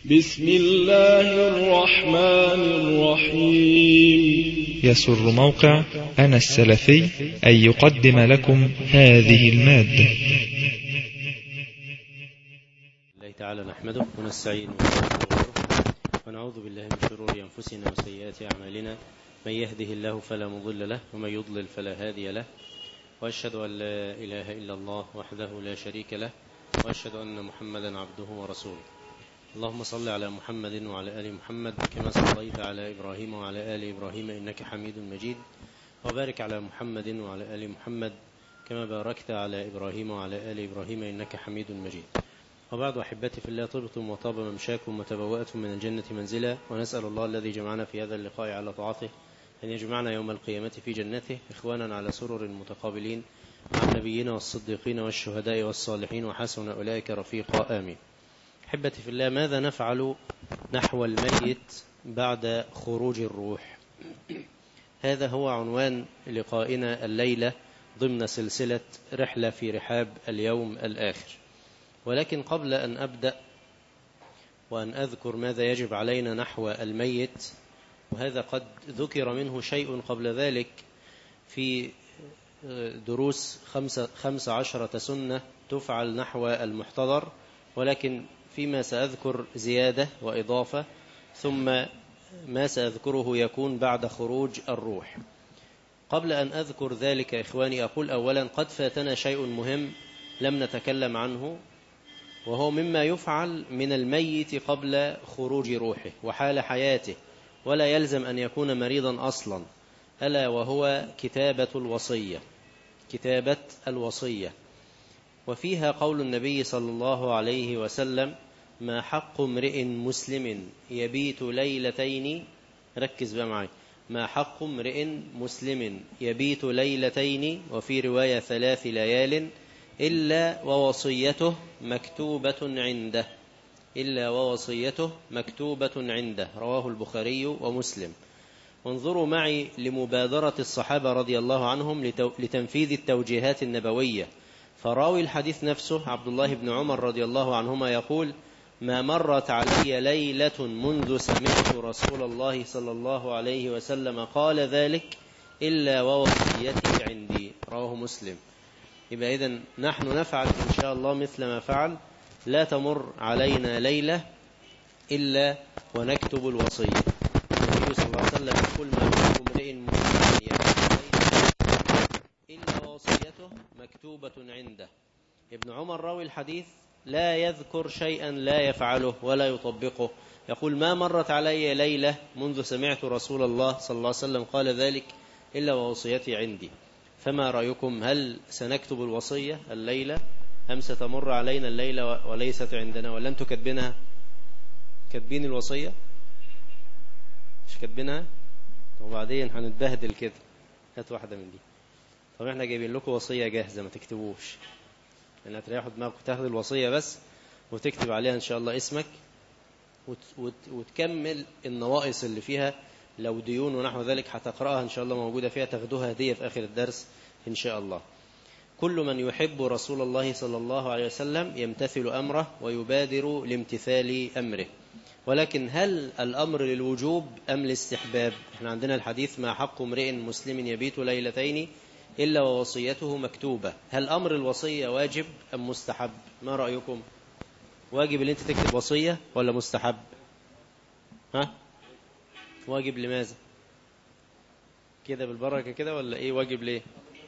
بسم الله الرحمن الرحيم يسر موقع أنا السلفي أن يقدم لكم هذه المادة الله تعالى نحمده ونستعين ونستغفره ونعوذ بالله من شرور أنفسنا وسيئات أعمالنا من يهده الله فلا مضل له ومن يضلل فلا هادي له وأشهد أن لا إله إلا الله وحده لا شريك له وأشهد أن محمدا عبده ورسوله اللهم صل على محمد وعلى آل محمد كما صليت على إبراهيم وعلى آل إبراهيم إنك حميد مجيد وبارك على محمد وعلى آل محمد كما باركت على إبراهيم وعلى آل إبراهيم إنك حميد مجيد وبعد أحبتي في الله طبتم وطاب ممشاكم وتبوأتم من الجنة منزلا ونسأل الله الذي جمعنا في هذا اللقاء على طاعته أن يجمعنا يوم القيامة في جنته إخوانا على سرر متقابلين مع النبيين والصديقين والشهداء والصالحين وحسن أولئك رفيقا آمين أحبتي في الله ماذا نفعل نحو الميت بعد خروج الروح هذا هو عنوان لقائنا الليلة ضمن سلسلة رحلة في رحاب اليوم الآخر ولكن قبل أن أبدأ وأن أذكر ماذا يجب علينا نحو الميت وهذا قد ذكر منه شيء قبل ذلك في دروس خمسة, خمسة عشرة سنة تفعل نحو المحتضر ولكن فيما سأذكر زيادة وإضافة ثم ما سأذكره يكون بعد خروج الروح قبل أن أذكر ذلك إخواني أقول أولا قد فاتنا شيء مهم لم نتكلم عنه وهو مما يفعل من الميت قبل خروج روحه وحال حياته ولا يلزم أن يكون مريضا أصلا ألا وهو كتابة الوصية كتابة الوصية وفيها قول النبي صلى الله عليه وسلم ما حق امرئ مسلم يبيت ليلتين ركز بقى معي ما حق امرئ مسلم يبيت ليلتين وفي رواية ثلاث ليال إلا ووصيته مكتوبة عنده إلا ووصيته مكتوبة عنده رواه البخاري ومسلم وانظروا معي لمبادرة الصحابة رضي الله عنهم لتنفيذ التوجيهات النبوية فراوي الحديث نفسه عبد الله بن عمر رضي الله عنهما يقول ما مرت علي ليلة منذ سمعت رسول الله صلى الله عليه وسلم قال ذلك إلا ووصيتي عندي رواه مسلم يبقى إذن نحن نفعل إن شاء الله مثل ما فعل لا تمر علينا ليلة إلا ونكتب الوصية النبي صلى الله عليه وسلم يقول ما منكم امرئ مسلم إلا وصيته مكتوبة عنده ابن عمر راوي الحديث لا يذكر شيئا لا يفعله ولا يطبقه يقول ما مرت علي ليلة منذ سمعت رسول الله صلى الله عليه وسلم قال ذلك إلا ووصيتي عندي فما رأيكم هل سنكتب الوصية الليلة أم ستمر علينا الليلة وليست عندنا ولا أنتم كاتبينها كاتبين الوصية مش كاتبينها وبعدين هنتبهدل كده هات واحدة من دي طب احنا جايبين لكم وصية جاهزة ما تكتبوش لأن هتريحوا دماغكم تاخد الوصية بس وتكتب عليها إن شاء الله اسمك وت وت وتكمل النواقص اللي فيها لو ديون ونحو ذلك هتقرأها إن شاء الله موجودة فيها تاخدوها هدية في آخر الدرس إن شاء الله كل من يحب رسول الله صلى الله عليه وسلم يمتثل أمره ويبادر لامتثال أمره ولكن هل الأمر للوجوب أم الاستحباب احنا عندنا الحديث ما حق امرئ مسلم يبيت ليلتين إلا ووصيته مكتوبة هل أمر الوصية واجب أم مستحب ما رأيكم واجب اللي انت تكتب وصية ولا مستحب ها واجب لماذا كده بالبركة كده ولا ايه واجب ليه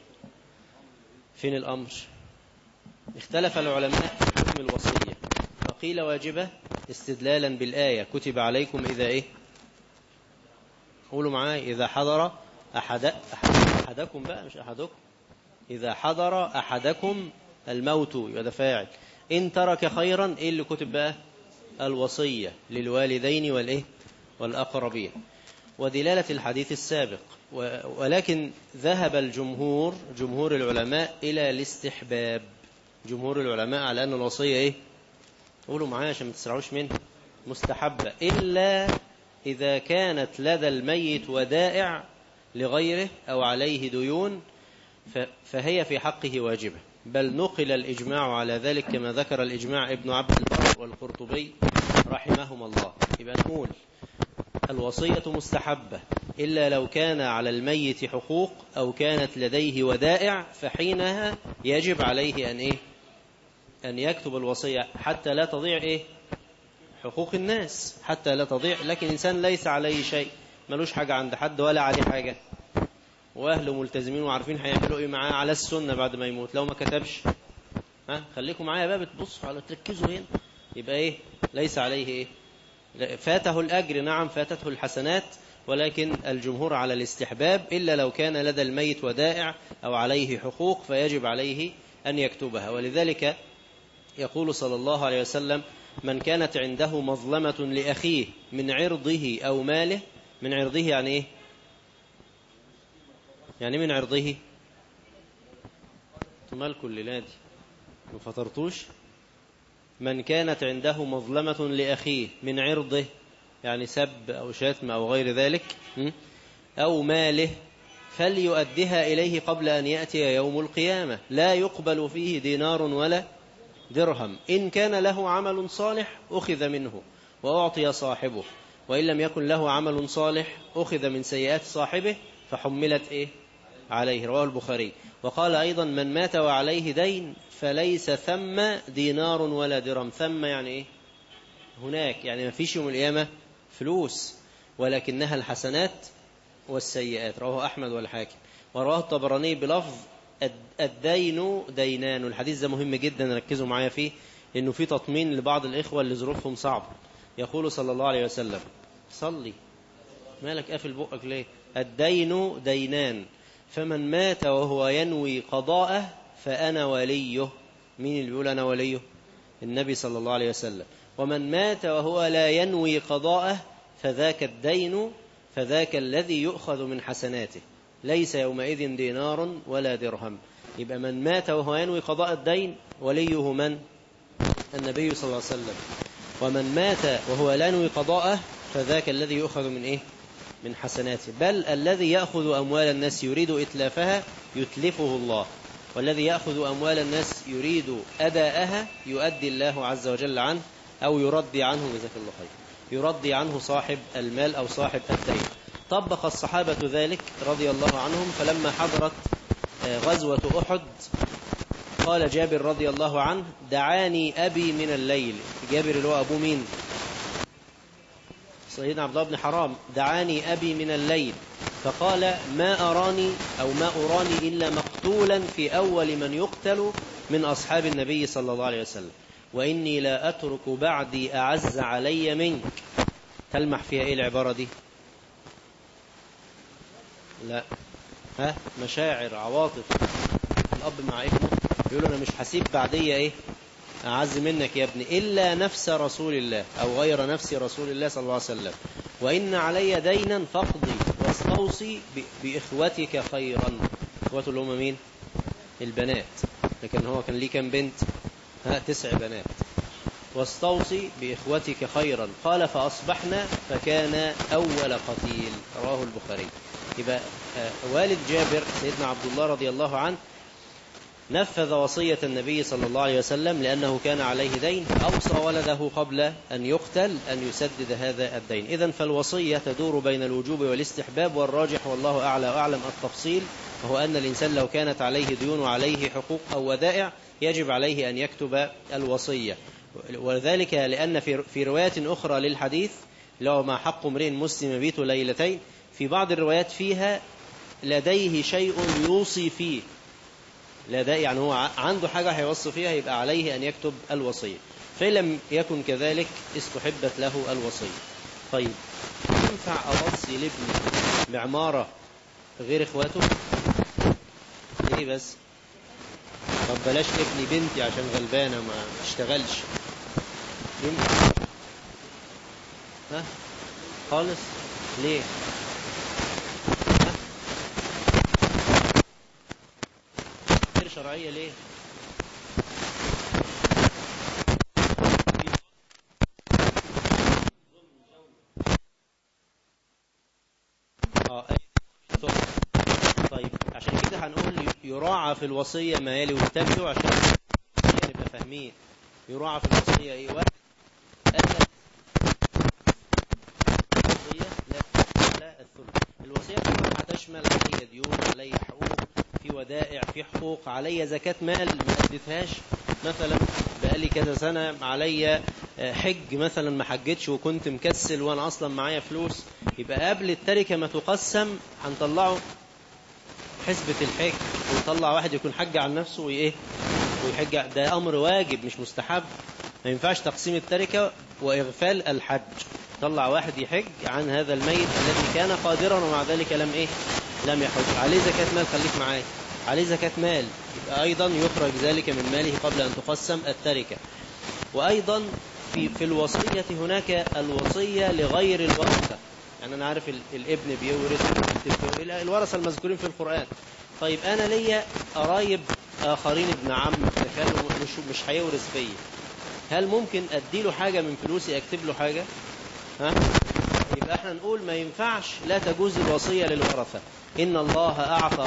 فين الأمر اختلف العلماء في حكم الوصية فقيل واجبة استدلالا بالآية كتب عليكم إذا إيه قولوا معاي إذا حضر أحد أحدكم بقى مش أحدكم إذا حضر أحدكم الموت يبقى فاعل إن ترك خيرا إيه اللي كتب بقى الوصية للوالدين والإيه والأقربين ودلالة الحديث السابق ولكن ذهب الجمهور جمهور العلماء إلى الاستحباب جمهور العلماء على أن الوصية إيه قولوا معايا عشان ما تسرعوش منها مستحبة إلا إذا كانت لدى الميت ودائع لغيره أو عليه ديون فهي في حقه واجبة بل نقل الإجماع على ذلك كما ذكر الإجماع ابن عبد البر والقرطبي رحمهم الله الوصية مستحبة إلا لو كان على الميت حقوق أو كانت لديه ودائع فحينها يجب عليه أن إيه أن يكتب الوصية حتى لا تضيع إيه حقوق الناس حتى لا تضيع لكن إنسان ليس عليه شيء ملوش حاجة عند حد ولا عليه حاجة وأهله ملتزمين وعارفين هيعملوا إيه معاه على السنة بعد ما يموت لو ما كتبش ها خليكم معايا بقى بتبصوا على تركزوا هنا يبقى إيه ليس عليه إيه فاته الأجر نعم فاتته الحسنات ولكن الجمهور على الاستحباب إلا لو كان لدى الميت ودائع أو عليه حقوق فيجب عليه أن يكتبها ولذلك يقول صلى الله عليه وسلم من كانت عنده مظلمة لأخيه من عرضه أو ماله من عرضه يعني إيه يعني من عرضه مالكم الليلة دي ما فطرتوش من كانت عنده مظلمة لأخيه من عرضه يعني سب أو شتم أو غير ذلك أو ماله فليؤدها إليه قبل أن يأتي يوم القيامة لا يقبل فيه دينار ولا درهم إن كان له عمل صالح أخذ منه وأعطي صاحبه وإن لم يكن له عمل صالح أخذ من سيئات صاحبه فحملت إيه عليه رواه البخاري وقال أيضا من مات وعليه دين فليس ثم دينار ولا درهم ثم يعني إيه هناك يعني ما فيش يوم القيامة فلوس ولكنها الحسنات والسيئات رواه أحمد والحاكم ورواه الطبراني بلفظ الدين دينان الحديث ده مهم جدا ركزوا معايا فيه انه في تطمين لبعض الاخوه اللي ظروفهم صعبه يقول صلى الله عليه وسلم صلي مالك قافل بقك ليه الدين دينان فمن مات وهو ينوي قضاءه فانا وليه مين اللي بيقول انا وليه النبي صلى الله عليه وسلم ومن مات وهو لا ينوي قضاءه فذاك الدين فذاك الذي يؤخذ من حسناته ليس يومئذ دينار ولا درهم يبقى من مات وهو ينوي قضاء الدين وليه من النبي صلى الله عليه وسلم ومن مات وهو لا ينوي قضاءه فذاك الذي يؤخذ من إيه من حسناته بل الذي يأخذ أموال الناس يريد إتلافها يتلفه الله والذي يأخذ أموال الناس يريد أداءها يؤدي الله عز وجل عنه أو يرضي عنه جزاك الله خير يرضي عنه صاحب المال أو صاحب الدين طبق الصحابة ذلك رضي الله عنهم فلما حضرت غزوة أحد قال جابر رضي الله عنه دعاني أبي من الليل جابر اللي هو أبو مين سيدنا عبد الله بن حرام دعاني أبي من الليل فقال ما أراني أو ما أراني إلا مقتولا في أول من يقتل من أصحاب النبي صلى الله عليه وسلم وإني لا أترك بعدي أعز علي منك تلمح فيها إيه العبارة دي لا ها مشاعر عواطف الأب مع ابنه يقول أنا مش هسيب بعدية إيه أعز منك يا ابني إلا نفس رسول الله أو غير نفس رسول الله صلى الله عليه وسلم وإن علي دينا فاقضي واستوصي بإخوتك خيرا إخوته اللي هم مين البنات لكن هو كان ليه كم بنت ها تسع بنات واستوصي بإخوتك خيرا قال فأصبحنا فكان أول قتيل رواه البخاري يبقى والد جابر سيدنا عبد الله رضي الله عنه نفذ وصية النبي صلى الله عليه وسلم لأنه كان عليه دين أوصى ولده قبل أن يقتل أن يسدد هذا الدين إذا فالوصية تدور بين الوجوب والاستحباب والراجح والله أعلى وأعلم التفصيل وهو أن الإنسان لو كانت عليه ديون وعليه حقوق أو ودائع يجب عليه أن يكتب الوصية وذلك لأن في في رواية أخرى للحديث لو ما حق امرئ مسلم يبيت ليلتين في بعض الروايات فيها لديه شيء يوصي فيه لديه يعني هو عنده حاجة هيوصي فيها يبقى عليه أن يكتب الوصية فإن لم يكن كذلك استحبت له الوصية طيب ينفع أوصي لابني بعمارة غير إخواته ليه بس طب بلاش ابني بنتي عشان غلبانة ما تشتغلش ينفع ها خالص ليه ها غير شرعية ليه اه طيب عشان كده هنقول يراعى في الوصية ما يلي وانتبهوا عشان نبقى فاهمين يراعى في الوصية ايه واحد أن الوصية لا ديون علي حقوق في ودائع في حقوق علي زكاة مال ما أديتهاش مثلا بقالي كذا سنة علي حج مثلا ما حجتش وكنت مكسل وأنا أصلا معايا فلوس يبقى قبل التركة ما تقسم هنطلعه حسبة الحج ونطلع واحد يكون حج عن نفسه وإيه ويحج ده أمر واجب مش مستحب ما ينفعش تقسيم التركة وإغفال الحج طلع واحد يحج عن هذا الميت الذي كان قادرا ومع ذلك لم إيه لم يحج عليه زكاة مال خليك معايا عليه زكاة مال يبقى أيضا يخرج ذلك من ماله قبل أن تقسم التركة وأيضا في, في الوصية هناك الوصية لغير الورثة يعني أنا عارف الابن بيورث الورثة المذكورين في القرآن طيب أنا ليا قرايب آخرين ابن عم كانوا مش مش هيورث فيا هل ممكن أديله حاجة من فلوسي أكتب له حاجة ها يبقى احنا نقول ما ينفعش لا تجوز الوصية للورثة إن الله أعطى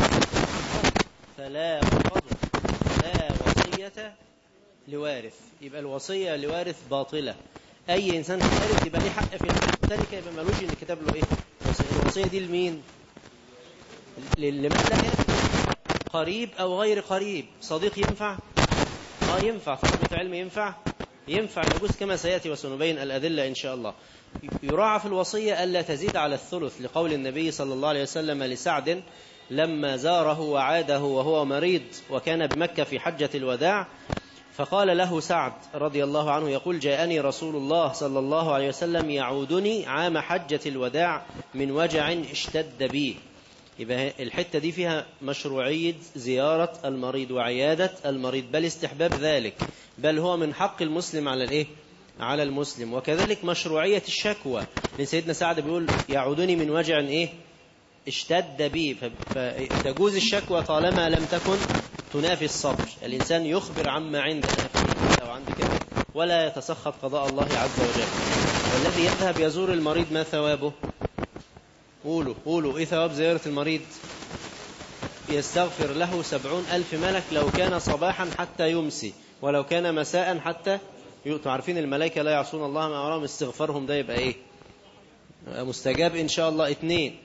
فلا فضل لا وصية لوارث يبقى الوصية لوارث باطلة أي إنسان هيرث يبقى ليه حق في التركة يبقى ملوش إن كتاب له إيه الوصية دي لمين لمن لا يرث قريب أو غير قريب صديق ينفع اه ينفع طلبة علم ينفع ينفع يجوز كما سيأتي وسنبين الأدلة إن شاء الله يراعى في الوصية ألا تزيد على الثلث لقول النبي صلى الله عليه وسلم لسعد لما زاره وعاده وهو مريض وكان بمكة في حجة الوداع فقال له سعد رضي الله عنه يقول جاءني رسول الله صلى الله عليه وسلم يعودني عام حجة الوداع من وجع اشتد بي يبقى الحتة دي فيها مشروعية زيارة المريض وعيادة المريض بل استحباب ذلك بل هو من حق المسلم على الايه على المسلم وكذلك مشروعية الشكوى لأن سيدنا سعد بيقول يعودني من وجع ايه اشتد بي فتجوز الشكوى طالما لم تكن تنافي الصبر الإنسان يخبر عما عنده أو عند كده ولا يتسخط قضاء الله عز وجل والذي يذهب يزور المريض ما ثوابه قولوا قولوا إيه ثواب زيارة المريض يستغفر له سبعون ألف ملك لو كان صباحا حتى يمسي ولو كان مساء حتى يؤتوا عارفين الملائكة لا يعصون الله ما أمرهم استغفارهم ده يبقى إيه مستجاب إن شاء الله اتنين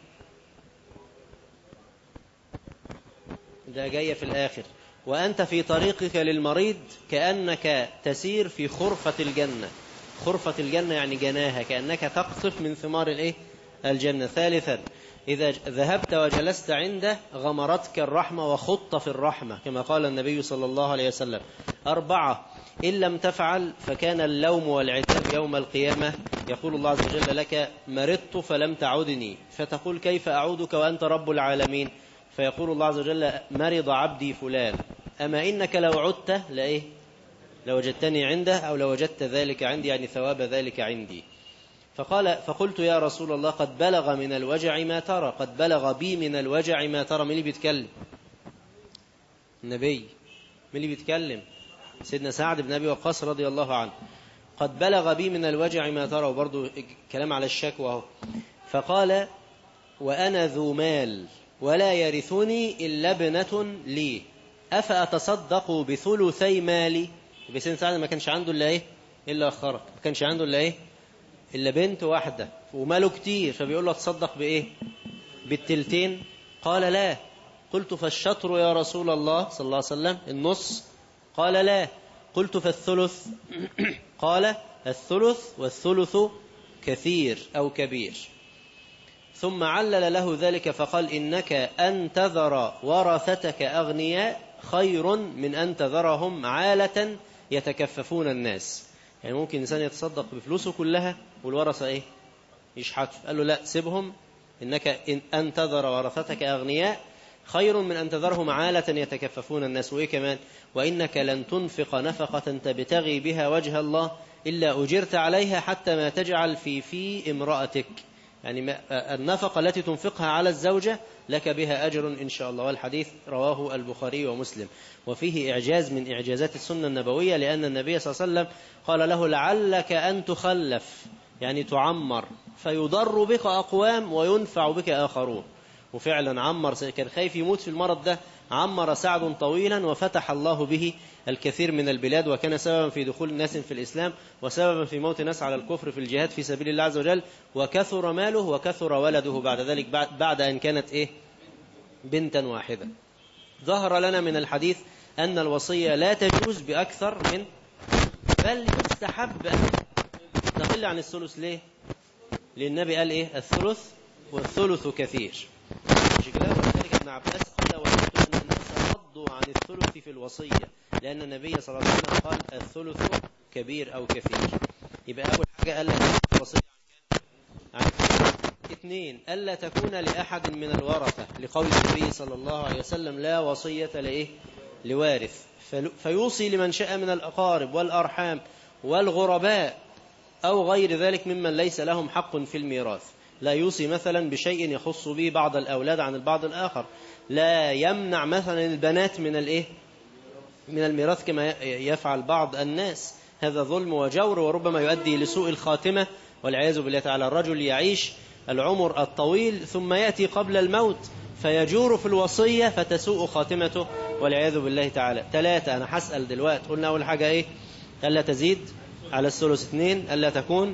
ده جاية في الآخر وأنت في طريقك للمريض كأنك تسير في خرفة الجنة خرفة الجنة يعني جناها كأنك تقطف من ثمار الإيه الجنة ثالثا إذا ذهبت وجلست عنده غمرتك الرحمة وخط في الرحمة كما قال النبي صلى الله عليه وسلم أربعة إن لم تفعل فكان اللوم والعتاب يوم القيامة يقول الله عز وجل لك مرضت فلم تعودني فتقول كيف أعودك وأنت رب العالمين فيقول الله عز وجل مرض عبدي فلان أما إنك لو عدت لإيه لوجدتني عنده أو لوجدت ذلك عندي يعني ثواب ذلك عندي فقال فقلت يا رسول الله قد بلغ من الوجع ما ترى قد بلغ بي من الوجع ما ترى من اللي بيتكلم النبي من اللي بيتكلم سيدنا سعد بن أبي وقاص رضي الله عنه قد بلغ بي من الوجع ما ترى وبرضه كلام على الشكوى اهو فقال وأنا ذو مال ولا يرثني إلا ابنة لي أفأتصدق بثلثي مالي يبقى سيدنا سعد ما كانش عنده إلا إيه إلا أخرك ما كانش عنده إلا إيه إلا بنت واحدة وماله كتير فبيقول له تصدق بإيه بالتلتين قال لا قلت فالشطر يا رسول الله صلى الله عليه وسلم النص قال لا قلت فالثلث قال الثلث والثلث كثير أو كبير ثم علل له ذلك فقال إنك أن تذر ورثتك أغنياء خير من أن تذرهم عالة يتكففون الناس يعني ممكن إنسان يتصدق بفلوسه كلها والورثة إيه يشحت قال له لا سيبهم إنك إن أن تذر ورثتك أغنياء خير من أن تذرهم عالة يتكففون الناس وإيه كمان وإنك لن تنفق نفقة تبتغي بها وجه الله إلا أجرت عليها حتى ما تجعل في في امرأتك يعني النفقة التي تنفقها على الزوجة لك بها أجر إن شاء الله والحديث رواه البخاري ومسلم وفيه إعجاز من إعجازات السنة النبوية لأن النبي صلى الله عليه وسلم قال له لعلك أن تخلف يعني تعمر فيضر بك أقوام وينفع بك آخرون وفعلا عمر كان خايف يموت في المرض ده عمر سعد طويلا وفتح الله به الكثير من البلاد وكان سببا في دخول ناس في الإسلام وسببا في موت ناس على الكفر في الجهاد في سبيل الله عز وجل وكثر ماله وكثر ولده بعد ذلك بعد أن كانت إيه بنتا واحدة ظهر لنا من الحديث أن الوصية لا تجوز بأكثر من بل يستحب أن تقل عن الثلث ليه لأن النبي قال إيه الثلث والثلث كثير مش كده ولذلك ابن عباس قال وجدت أن الناس صدوا عن الثلث في الوصية لأن النبي صلى الله عليه وسلم قال الثلث كبير أو كثير يبقى أول حاجة قال لك الوصية عن كام؟ عن اثنين ألا تكون لأحد من الورثة لقول النبي صلى الله عليه وسلم لا وصية لإيه لوارث فل- فيوصي لمن شاء من الأقارب والأرحام والغرباء أو غير ذلك ممن ليس لهم حق في الميراث لا يوصي مثلا بشيء يخص به بعض الأولاد عن البعض الآخر لا يمنع مثلا البنات من الإيه من الميراث كما ي- يفعل بعض الناس هذا ظلم وجور وربما يؤدي لسوء الخاتمة والعياذ بالله تعالى الرجل يعيش العمر الطويل ثم يأتي قبل الموت فيجور في الوصية فتسوء خاتمته والعياذ بالله تعالى ثلاثة أنا هسأل دلوقتي قلنا أول حاجة إيه ألا تزيد على الثلث اثنين ألا تكون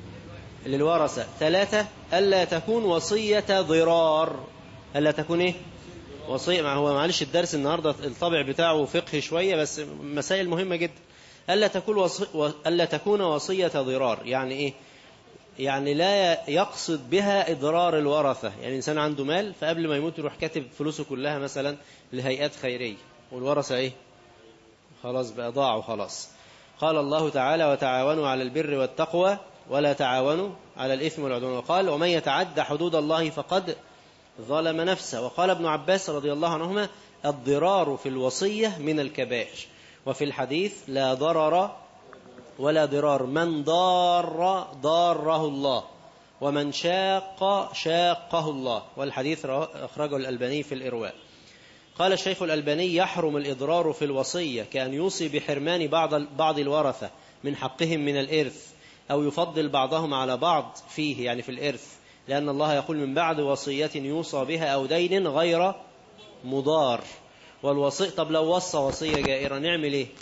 للورثة ثلاثة ألا تكون وصية ضرار ألا تكون إيه وصية ما هو معلش الدرس النهاردة الطابع بتاعه فقهي شوية بس مسائل مهمة جدا ألا تكون وصي... و... ألا تكون وصية ضرار يعني إيه يعني لا يقصد بها إضرار الورثة يعني إنسان عنده مال فقبل ما يموت يروح كاتب فلوسه كلها مثلا لهيئات خيرية والورثة إيه خلاص بقى ضاعوا خلاص قال الله تعالى وتعاونوا على البر والتقوى ولا تعاونوا على الإثم والعدوان وقال ومن يتعد حدود الله فقد ظلم نفسه وقال ابن عباس رضي الله عنهما الضرار في الوصية من الكبائر وفي الحديث لا ضرر ولا ضرار من ضار ضاره الله ومن شاق شاقه الله والحديث أخرجه الألباني في الإرواء قال الشيخ الألباني يحرم الإضرار في الوصية كأن يوصي بحرمان بعض بعض الورثة من حقهم من الإرث أو يفضل بعضهم على بعض فيه يعني في الإرث لأن الله يقول من بعد وصية يوصى بها أو دين غير مضار والوصي طب لو وصى وصية جائرة نعمل إيه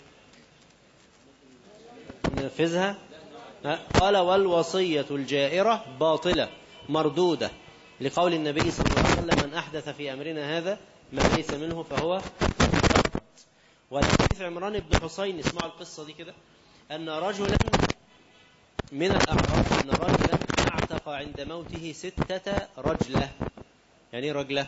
ننفذها قال والوصية الجائرة باطلة مردودة لقول النبي صلى الله عليه وسلم من أحدث في أمرنا هذا ما ليس منه فهو والحديث عمران بن حسين اسمعوا القصة دي كده أن رجلا من الأعراب أن رجلا اعتق عند موته ستة رجلة يعني ايه رجلة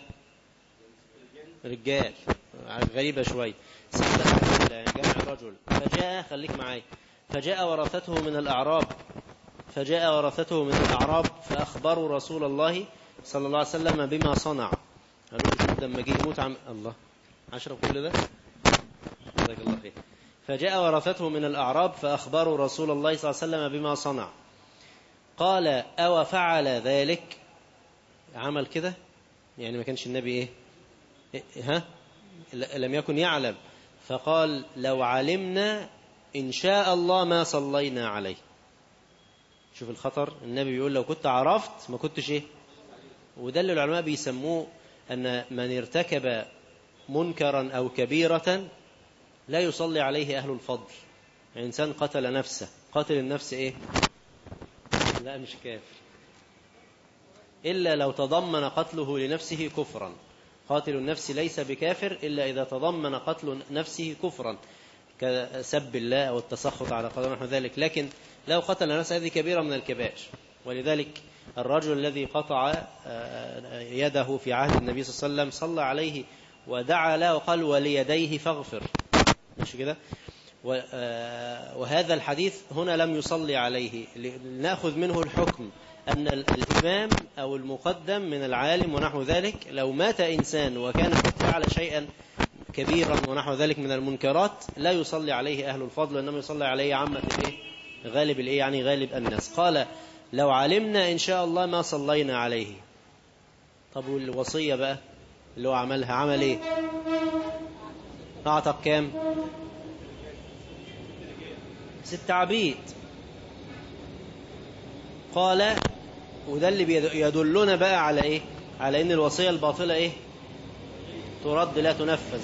رجال غريبة شوي ستة رجلة يعني جمع رجل فجاء خليك معايا فجاء ورثته من الأعراب فجاء ورثته من الأعراب فأخبروا رسول الله صلى الله عليه وسلم بما صنع قالوا له لما جه يموت عم الله عشرة كل ده جزاك الله خير فجاء ورثته من الأعراب فأخبروا رسول الله صلى الله عليه وسلم بما صنع قال أو فعل ذلك عمل كده يعني ما كانش النبي إيه, إيه ها لم يكن يعلم فقال لو علمنا إن شاء الله ما صلينا عليه شوف الخطر النبي بيقول لو كنت عرفت ما كنتش إيه وده اللي العلماء بيسموه أن من ارتكب منكرا أو كبيرة لا يصلي عليه أهل الفضل يعني إنسان قتل نفسه قتل النفس إيه لا مش كافر إلا لو تضمن قتله لنفسه كفرا قاتل النفس ليس بكافر إلا إذا تضمن قتل نفسه كفرا كسب الله أو التسخط على قدر نحو ذلك لكن لو قتل نفسه هذه كبيرة من الكبائر ولذلك الرجل الذي قطع يده في عهد النبي صلى الله عليه وسلم صلى عليه ودعا له وقال وليديه فاغفر مش كده وهذا الحديث هنا لم يصلي عليه لنأخذ منه الحكم أن الإمام أو المقدم من العالم ونحو ذلك لو مات إنسان وكان قد فعل شيئا كبيرا ونحو ذلك من المنكرات لا يصلي عليه أهل الفضل وإنما يصلي عليه عامة الإيه؟ غالب الإيه يعني غالب الناس قال لو علمنا إن شاء الله ما صلينا عليه طب والوصية بقى اللي هو عملها عمل إيه أعتق كام ست عبيد قال وده اللي يدلنا بقى على إيه على إن الوصية الباطلة إيه ترد لا تنفذ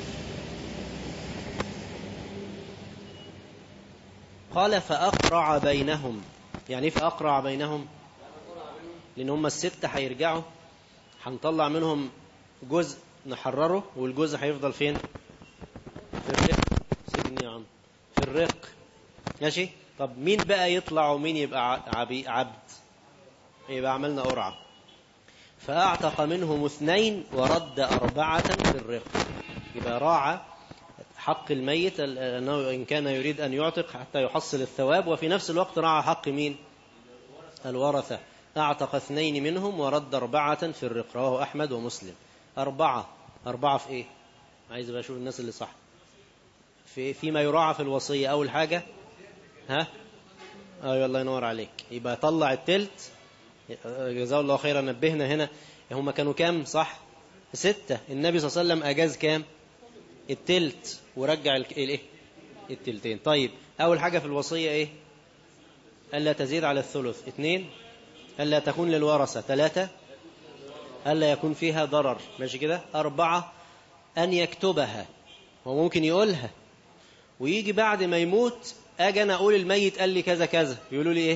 قال فأقرع بينهم يعني فأقرع بينهم لأن هم الستة هيرجعوا هنطلع منهم جزء نحرره والجزء هيفضل فين في الرق سجن يا عم في الرق ماشي طب مين بقى يطلع ومين يبقى عبي عبد يبقى عملنا قرعة فأعتق منهم اثنين ورد أربعة في الرق يبقى راعى حق الميت أنه إن كان يريد أن يعتق حتى يحصل الثواب وفي نفس الوقت راعى حق مين الورثة أعتق اثنين منهم ورد أربعة في الرق رواه أحمد ومسلم أربعة أربعة في إيه عايز بقى أشوف الناس اللي صح في فيما يراعى في الوصية أول حاجة ها أيوة الله ينور عليك يبقى طلع التلت جزاه الله خيرا نبهنا هنا هم كانوا كام صح ستة النبي صلى الله عليه وسلم أجاز كام التلت ورجع الايه التلتين طيب أول حاجة في الوصية إيه ألا تزيد على الثلث اثنين ألا تكون للورثة ثلاثة ألا يكون فيها ضرر ماشي كده أربعة أن يكتبها وممكن يقولها ويجي بعد ما يموت أجي أنا أقول الميت قال لي كذا كذا يقولوا لي إيه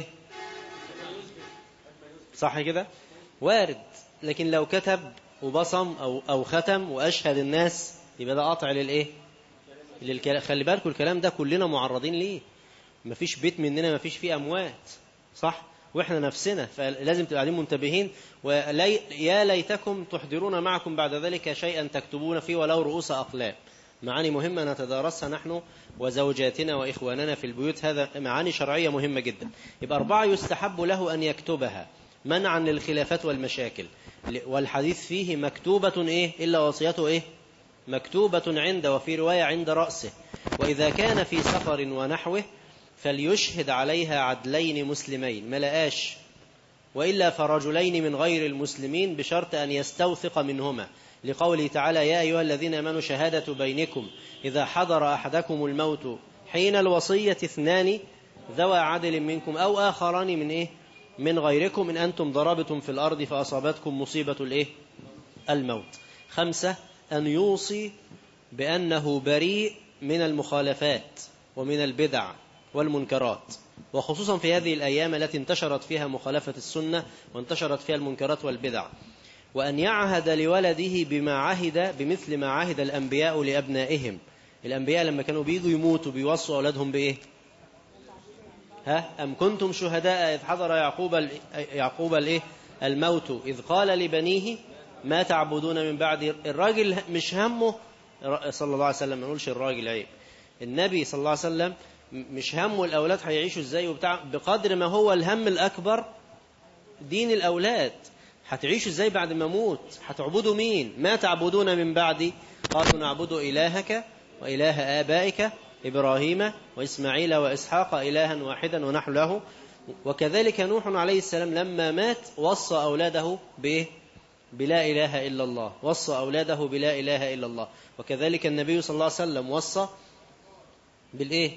صح كده وارد لكن لو كتب وبصم أو, أو ختم وأشهد الناس يبقى ده قطع للإيه للكلام خلي بالكم الكلام ده كلنا معرضين ليه مفيش بيت مننا مفيش فيه أموات صح واحنا نفسنا فلازم تبقى قاعدين منتبهين ولي يا ليتكم تحضرون معكم بعد ذلك شيئا تكتبون فيه ولو رؤوس أقلام معاني مهمة نتدارسها نحن وزوجاتنا وإخواننا في البيوت هذا معاني شرعية مهمة جدا يبقى أربعة يستحب له أن يكتبها منعا للخلافات والمشاكل والحديث فيه مكتوبة إيه إلا وصيته إيه مكتوبة عند وفي رواية عند رأسه وإذا كان في سفر ونحوه فليشهد عليها عدلين مسلمين ملآش وإلا فرجلين من غير المسلمين بشرط أن يستوثق منهما لقوله تعالى يا أيها الذين آمنوا شهادة بينكم إذا حضر أحدكم الموت حين الوصية اثنان ذوى عدل منكم أو آخران من إيه من غيركم إن أنتم ضربتم في الأرض فأصابتكم مصيبة الإيه الموت خمسة أن يوصي بأنه بريء من المخالفات ومن البدع والمنكرات وخصوصا في هذه الأيام التي انتشرت فيها مخالفة السنة وانتشرت فيها المنكرات والبدع وأن يعهد لولده بما عهد بمثل ما عهد الأنبياء لأبنائهم الأنبياء لما كانوا بيجوا يموتوا بيوصوا أولادهم بإيه ها أم كنتم شهداء إذ حضر يعقوب يعقوب الإيه الموت إذ قال لبنيه ما تعبدون من بعد الراجل مش همه صلى الله عليه وسلم ما نقولش الراجل عيب النبي صلى الله عليه وسلم مش همه الأولاد هيعيشوا إزاي وبتاع بقدر ما هو الهم الأكبر دين الأولاد هتعيشوا إزاي بعد ما أموت هتعبدوا مين ما تعبدون من بعدي قالوا نعبد إلهك وإله آبائك إبراهيم وإسماعيل وإسحاق إلها واحدا ونحن له وكذلك نوح عليه السلام لما مات وصى أولاده بإيه بلا إله إلا الله وصى أولاده بلا إله إلا الله وكذلك النبي صلى الله عليه وسلم وصى بالإيه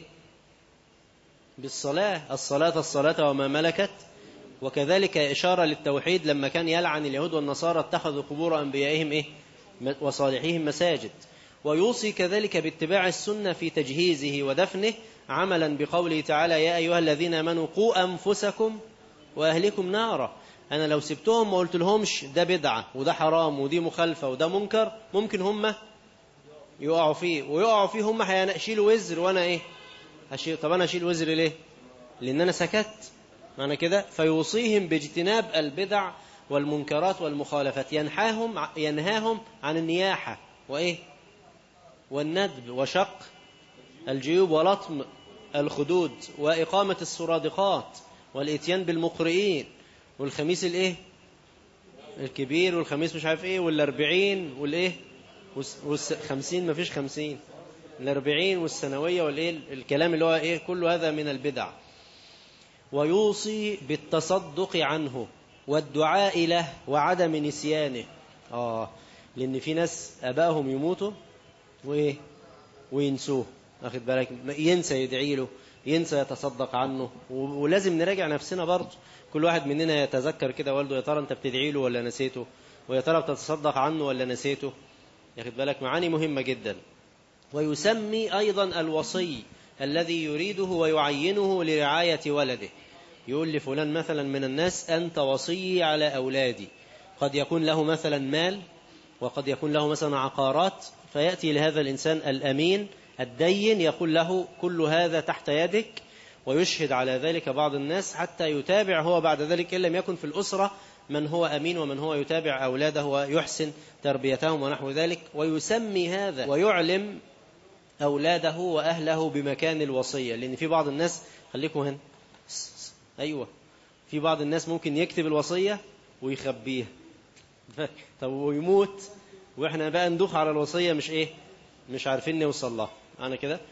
بالصلاة الصلاة الصلاة وما ملكت وكذلك إشارة للتوحيد لما كان يلعن اليهود والنصارى اتخذوا قبور أنبيائهم إيه وصالحيهم مساجد ويوصي كذلك باتباع السنة في تجهيزه ودفنه عملا بقوله تعالى يا أيها الذين آمنوا قوا أنفسكم وأهلكم نارا أنا لو سبتهم ما قلت لهمش ده بدعة وده حرام ودي مخالفة وده منكر ممكن هم يقعوا فيه ويقعوا فيه هم هيشيلوا وزر وأنا إيه هشيل طب أنا أشيل وزر ليه لأن أنا سكت معنى كده فيوصيهم باجتناب البدع والمنكرات والمخالفات ينهاهم ينهاهم عن النياحة وإيه والندب وشق الجيوب ولطم الخدود وإقامة السرادقات والإتيان بالمقرئين والخميس الإيه الكبير والخميس مش عارف إيه والأربعين والإيه والخمسين ما فيش خمسين الأربعين والسنوية والإيه الكلام اللي هو إيه كل هذا من البدع ويوصي بالتصدق عنه والدعاء له وعدم نسيانه آه لأن في ناس أبائهم يموتوا وإيه وينسوه واخد بالك ينسى يدعي له ينسى يتصدق عنه ولازم نراجع نفسنا برضه كل واحد مننا يتذكر كده والده يا ترى انت بتدعي له ولا نسيته ويا ترى بتتصدق عنه ولا نسيته ياخد بالك معاني مهمة جدا ويسمي أيضا الوصي الذي يريده ويعينه لرعاية ولده يقول لفلان مثلا من الناس أنت وصي على أولادي قد يكون له مثلا مال وقد يكون له مثلا عقارات فيأتي لهذا الإنسان الأمين الدين يقول له كل هذا تحت يدك ويشهد على ذلك بعض الناس حتى يتابع هو بعد ذلك إن لم يكن في الأسرة من هو أمين ومن هو يتابع أولاده ويحسن تربيتهم ونحو ذلك ويسمي هذا ويعلم أولاده وأهله بمكان الوصية لأن في بعض الناس خليكم هنا أيوة في بعض الناس ممكن يكتب الوصية ويخبيها طب ويموت واحنا بقى ندوخ على الوصية مش ايه مش عارفين نوصل لها أنا كده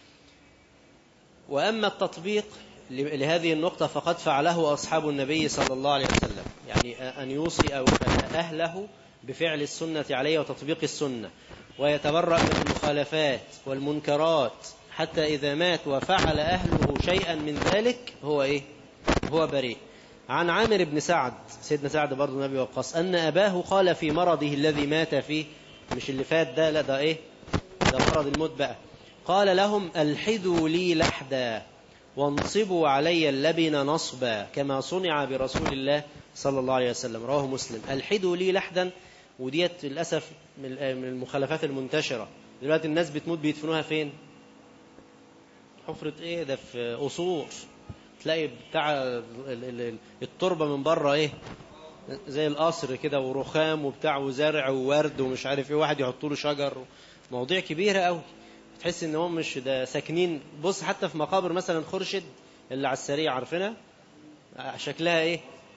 وأما التطبيق لهذه النقطة فقد فعله أصحاب النبي صلى الله عليه وسلم يعني أن يوصي أو أهله بفعل السنة عليه وتطبيق السنة ويتبرأ من المخالفات والمنكرات حتى إذا مات وفعل أهله شيئا من ذلك هو إيه هو بريء عن عامر بن سعد سيدنا سعد برضه نبي وقاص أن أباه قال في مرضه الذي مات فيه مش اللي فات ده لا ده إيه ده مرض الموت بقى قال لهم ألحدوا لي لحدا وانصبوا علي اللبن نصبا كما صنع برسول الله صلى الله عليه وسلم رواه مسلم ألحدوا لي لحدا وديت للأسف من المخالفات المنتشرة دلوقتي الناس بتموت بيدفنوها فين حفرة ايه ده في قصور تلاقي بتاع التربة من بره ايه زي القصر كده ورخام وبتاع وزرع وورد ومش عارف ايه واحد يحط له شجر مواضيع كبيرة قوي تحس ان هم مش ده ساكنين بص حتى في مقابر مثلا خرشد اللي على السريع عارفينها شكلها ايه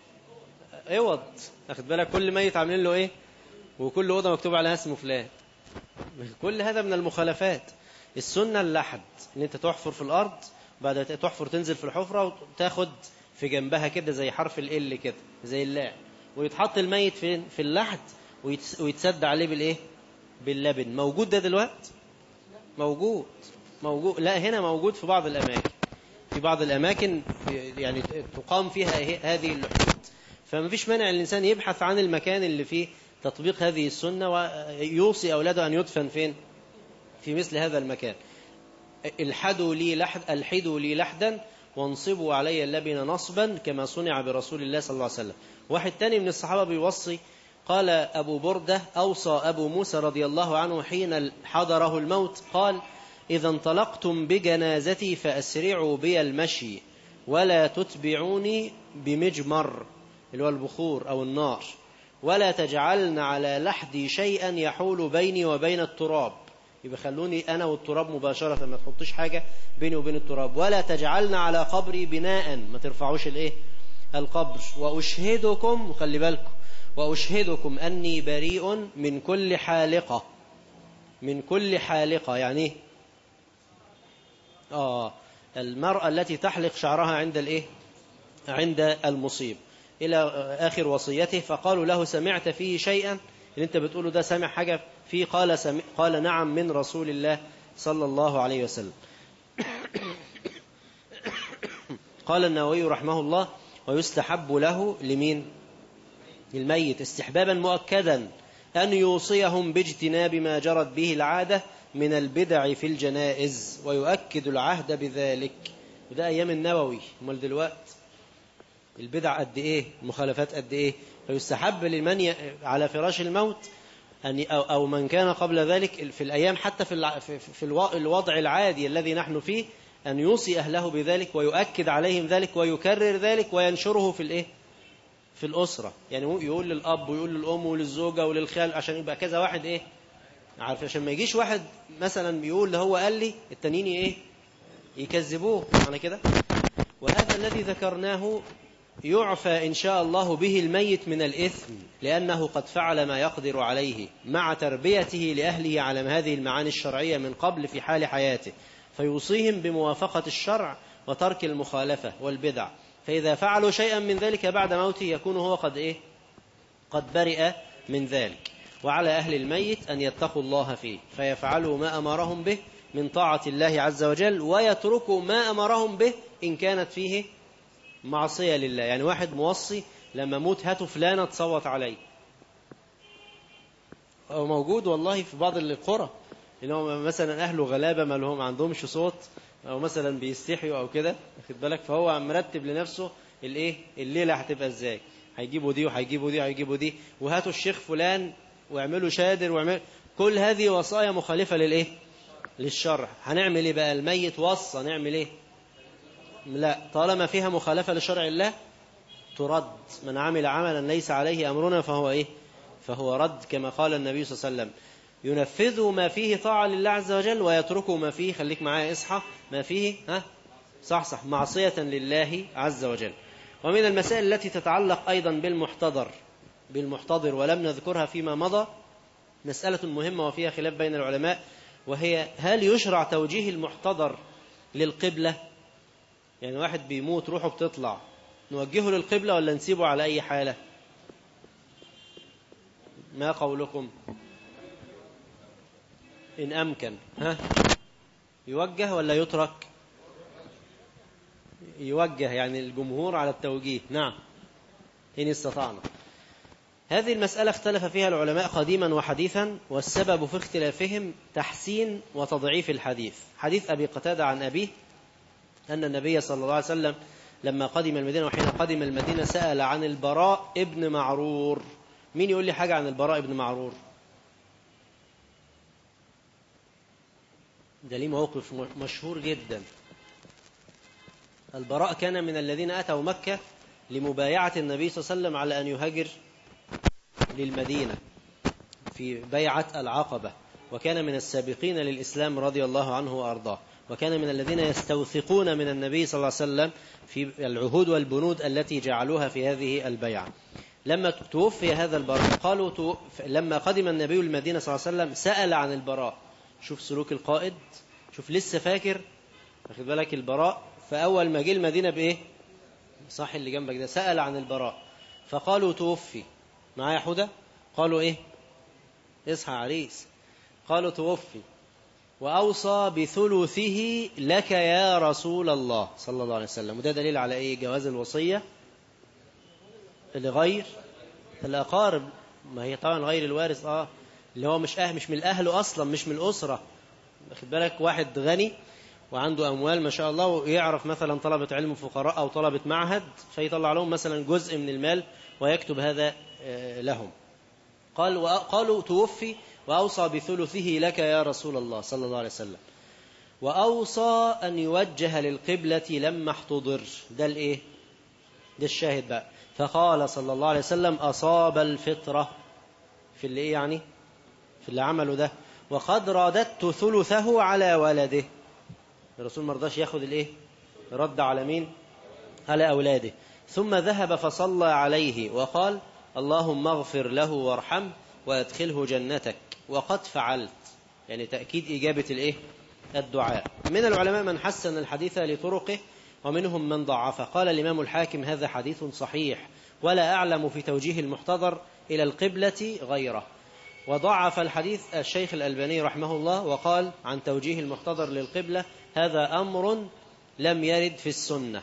اوض اخد بالك كل ميت عاملين له ايه وكل اوضه مكتوب عليها اسم فلان كل هذا من المخالفات السنه اللحد ان انت تحفر في الارض بعد تحفر تنزل في الحفره وتاخد في جنبها كده زي حرف ال كده زي اللاع ويتحط الميت فين في اللحد ويتسد عليه بالايه باللبن موجود ده دلوقتي موجود موجود لا هنا موجود في بعض الاماكن في بعض الاماكن يعني تقام فيها هذه اللحود فما فيش مانع الانسان يبحث عن المكان اللي فيه تطبيق هذه السنة ويوصي أولاده أن يدفن فين في مثل هذا المكان الحدوا لي لحد الحدوا لي لحدا وانصبوا علي اللبن نصبا كما صنع برسول الله صلى الله عليه وسلم واحد تاني من الصحابة بيوصي قال أبو بردة أوصى أبو موسى رضي الله عنه حين حضره الموت قال إذا انطلقتم بجنازتي فأسرعوا بي المشي ولا تتبعوني بمجمر اللي هو البخور أو النار ولا تجعلن على لحدي شيئا يحول بيني وبين التراب يبقى خلوني أنا والتراب مباشرة ما تحطش حاجة بيني وبين التراب ولا تجعلن على قبري بناء ما ترفعوش الايه القبر وأشهدكم وخلي بالكم وأشهدكم أني بريء من كل حالقة من كل حالقة يعني آه المرأة التي تحلق شعرها عند الايه عند المصيب إلى آخر وصيته فقالوا له سمعت فيه شيئا اللي انت بتقوله ده سمع حاجة فيه قال, سمع قال نعم من رسول الله صلى الله عليه وسلم قال النووي رحمه الله ويستحب له لمين الميت استحبابا مؤكدا أن يوصيهم باجتناب ما جرت به العادة من البدع في الجنائز ويؤكد العهد بذلك وده أيام النووي امال دلوقتي البدع قد إيه المخالفات قد إيه فيستحب لمن ي... على فراش الموت أن أو... أو من كان قبل ذلك في الأيام حتى في, الع... في... في الوضع العادي الذي نحن فيه أن يوصي أهله بذلك ويؤكد عليهم ذلك ويكرر ذلك وينشره في الإيه في الأسرة يعني يقول للأب ويقول للأم وللزوجة وللخال عشان يبقى كذا واحد إيه عارف عشان ما يجيش واحد مثلا بيقول ده هو قال لي التانيين إيه يكذبوه معنى كده وهذا الذي ذكرناه يعفى إن شاء الله به الميت من الإثم لأنه قد فعل ما يقدر عليه مع تربيته لأهله على هذه المعاني الشرعية من قبل في حال حياته فيوصيهم بموافقة الشرع وترك المخالفة والبدع فإذا فعلوا شيئا من ذلك بعد موته يكون هو قد إيه قد برئ من ذلك وعلى أهل الميت أن يتقوا الله فيه فيفعلوا ما أمرهم به من طاعة الله عز وجل ويتركوا ما أمرهم به إن كانت فيه معصية لله يعني واحد موصي لما موت هاتوا فلانة تصوت عليه هو موجود والله في بعض القرى اللي هم مثلا أهله غلابة ما لهم عندهمش صوت أو مثلا بيستحيوا أو كده واخد بالك فهو مرتب لنفسه الإيه الليلة هتبقى إزاي هيجيبوا دي وهيجيبوا دي وهيجيبوا دي وهاتوا الشيخ فلان واعملوا شادر واعملوا كل هذه وصايا مخالفة للإيه للشرع هنعمل إيه بقى الميت وصى نعمل إيه لا طالما فيها مخالفة لشرع الله ترد من عمل عملا ليس عليه أمرنا فهو إيه فهو رد كما قال النبي صلى الله عليه وسلم ينفذوا ما فيه طاعة لله عز وجل ويتركوا ما فيه خليك معايا اصحى ما فيه ها صح صح معصية لله عز وجل ومن المسائل التي تتعلق أيضا بالمحتضر بالمحتضر ولم نذكرها فيما مضى مسألة مهمة وفيها خلاف بين العلماء وهي هل يشرع توجيه المحتضر للقبلة يعني واحد بيموت روحه بتطلع نوجهه للقبلة ولا نسيبه على أي حالة ما قولكم إن أمكن ها يوجه ولا يترك يوجه يعني الجمهور على التوجيه نعم إن استطعنا هذه المسألة اختلف فيها العلماء قديما وحديثا والسبب في اختلافهم تحسين وتضعيف الحديث حديث أبي قتادة عن أبيه أن النبي صلى الله عليه وسلم لما قدم المدينة وحين قدم المدينة سأل عن البراء ابن معرور مين يقول لي حاجة عن البراء ابن معرور ده ليه موقف مشهور جدا البراء كان من الذين أتوا مكة لمبايعة النبي صلى الله عليه وسلم على أن يهاجر للمدينة في بيعة العقبة وكان من السابقين للإسلام رضي الله عنه وأرضاه وكان من الذين يستوثقون من النبي صلى الله عليه وسلم في العهود والبنود التي جعلوها في هذه البيعة لما توفي هذا البراء قالوا تو... لما قدم النبي المدينة صلى الله عليه وسلم سأل عن البراء شوف سلوك القائد شوف لسه فاكر واخد بالك البراء فأول ما جه المدينة بإيه صح اللي جنبك ده سأل عن البراء فقالوا توفي معايا حدى قالوا إيه اصحى عريس قالوا توفي وأوصى بثلثه لك يا رسول الله صلى الله عليه وسلم وده دليل على إيه جواز الوصية لغير الأقارب ما هي طبعا غير الوارث آه اللي هو مش أه مش من الأهل أصلا مش من الأسرة واخد بالك واحد غني وعنده أموال ما شاء الله ويعرف مثلا طلبة علم فقراء أو طلبة معهد فيطلع لهم مثلا جزء من المال ويكتب هذا لهم قال قالوا توفي وأوصى بثلثه لك يا رسول الله صلى الله عليه وسلم وأوصى أن يوجه للقبلة لما احتضر ده الإيه ده الشاهد بقى فقال صلى الله عليه وسلم أصاب الفطرة في اللي إيه يعني في اللي عمله ده وقد رددت ثلثه على ولده الرسول ما رضاش ياخد الايه رد على مين على اولاده ثم ذهب فصلى عليه وقال اللهم اغفر له وارحمه وادخله جنتك وقد فعلت يعني تأكيد إجابة الإيه الدعاء من العلماء من حسن الحديث لطرقه ومنهم من ضعفه قال الإمام الحاكم هذا حديث صحيح ولا أعلم في توجيه المحتضر إلى القبلة غيره وضعف الحديث الشيخ الألباني رحمه الله وقال عن توجيه المحتضر للقبلة هذا أمر لم يرد في السنة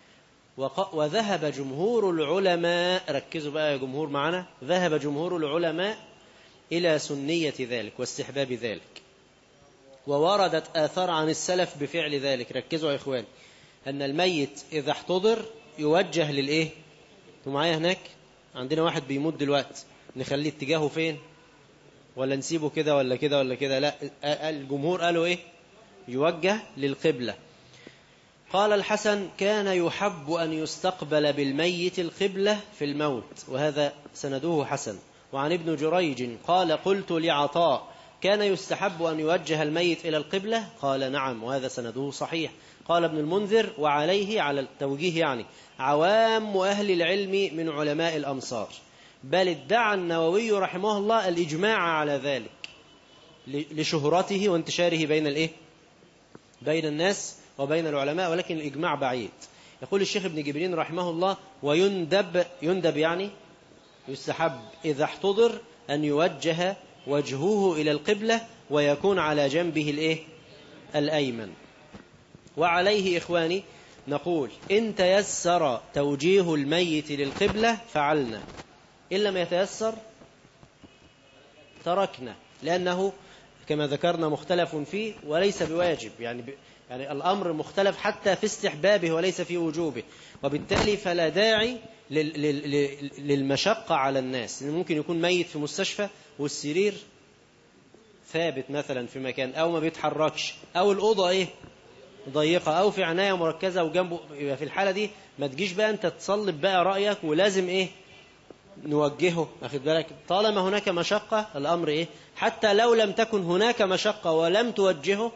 وذهب جمهور العلماء ركزوا بقى يا جمهور معنا ذهب جمهور العلماء إلى سنية ذلك واستحباب ذلك ووردت آثار عن السلف بفعل ذلك ركزوا يا إخوان أن الميت إذا احتضر يوجه للإيه انتوا معايا هناك عندنا واحد بيموت دلوقتي نخليه اتجاهه فين ولا نسيبه كده ولا كده ولا كده لا الجمهور قالوا ايه يوجه للقبلة قال الحسن كان يحب أن يستقبل بالميت القبلة في الموت وهذا سنده حسن وعن ابن جريج قال قلت لعطاء كان يستحب أن يوجه الميت إلى القبلة قال نعم وهذا سنده صحيح قال ابن المنذر وعليه على التوجيه يعني عوام أهل العلم من علماء الأمصار بل ادعى النووي رحمه الله الإجماع على ذلك لشهرته وانتشاره بين الإيه؟ بين الناس وبين العلماء ولكن الإجماع بعيد يقول الشيخ ابن جبرين رحمه الله ويندب يندب يعني يستحب إذا احتضر أن يوجه وجهه إلى القبلة ويكون على جنبه الإيه؟ الأيمن وعليه إخواني نقول إن تيسر توجيه الميت للقبلة فعلنا إن لم يتيسر تركنا لأنه كما ذكرنا مختلف فيه وليس بواجب يعني ب... يعني الأمر مختلف حتى في استحبابه وليس في وجوبه وبالتالي فلا داعي لل- لل- لل- للمشقة على الناس لأن ممكن يكون ميت في مستشفى والسرير ثابت مثلا في مكان أو ما بيتحركش أو الأوضة إيه ضيقة أو في عناية مركزة وجنبه يبقى في الحالة دي ما تجيش بقى أنت تصلب بقى رأيك ولازم إيه نوجهه أخذ بالك طالما هناك مشقة الأمر إيه حتى لو لم تكن هناك مشقة ولم توجهه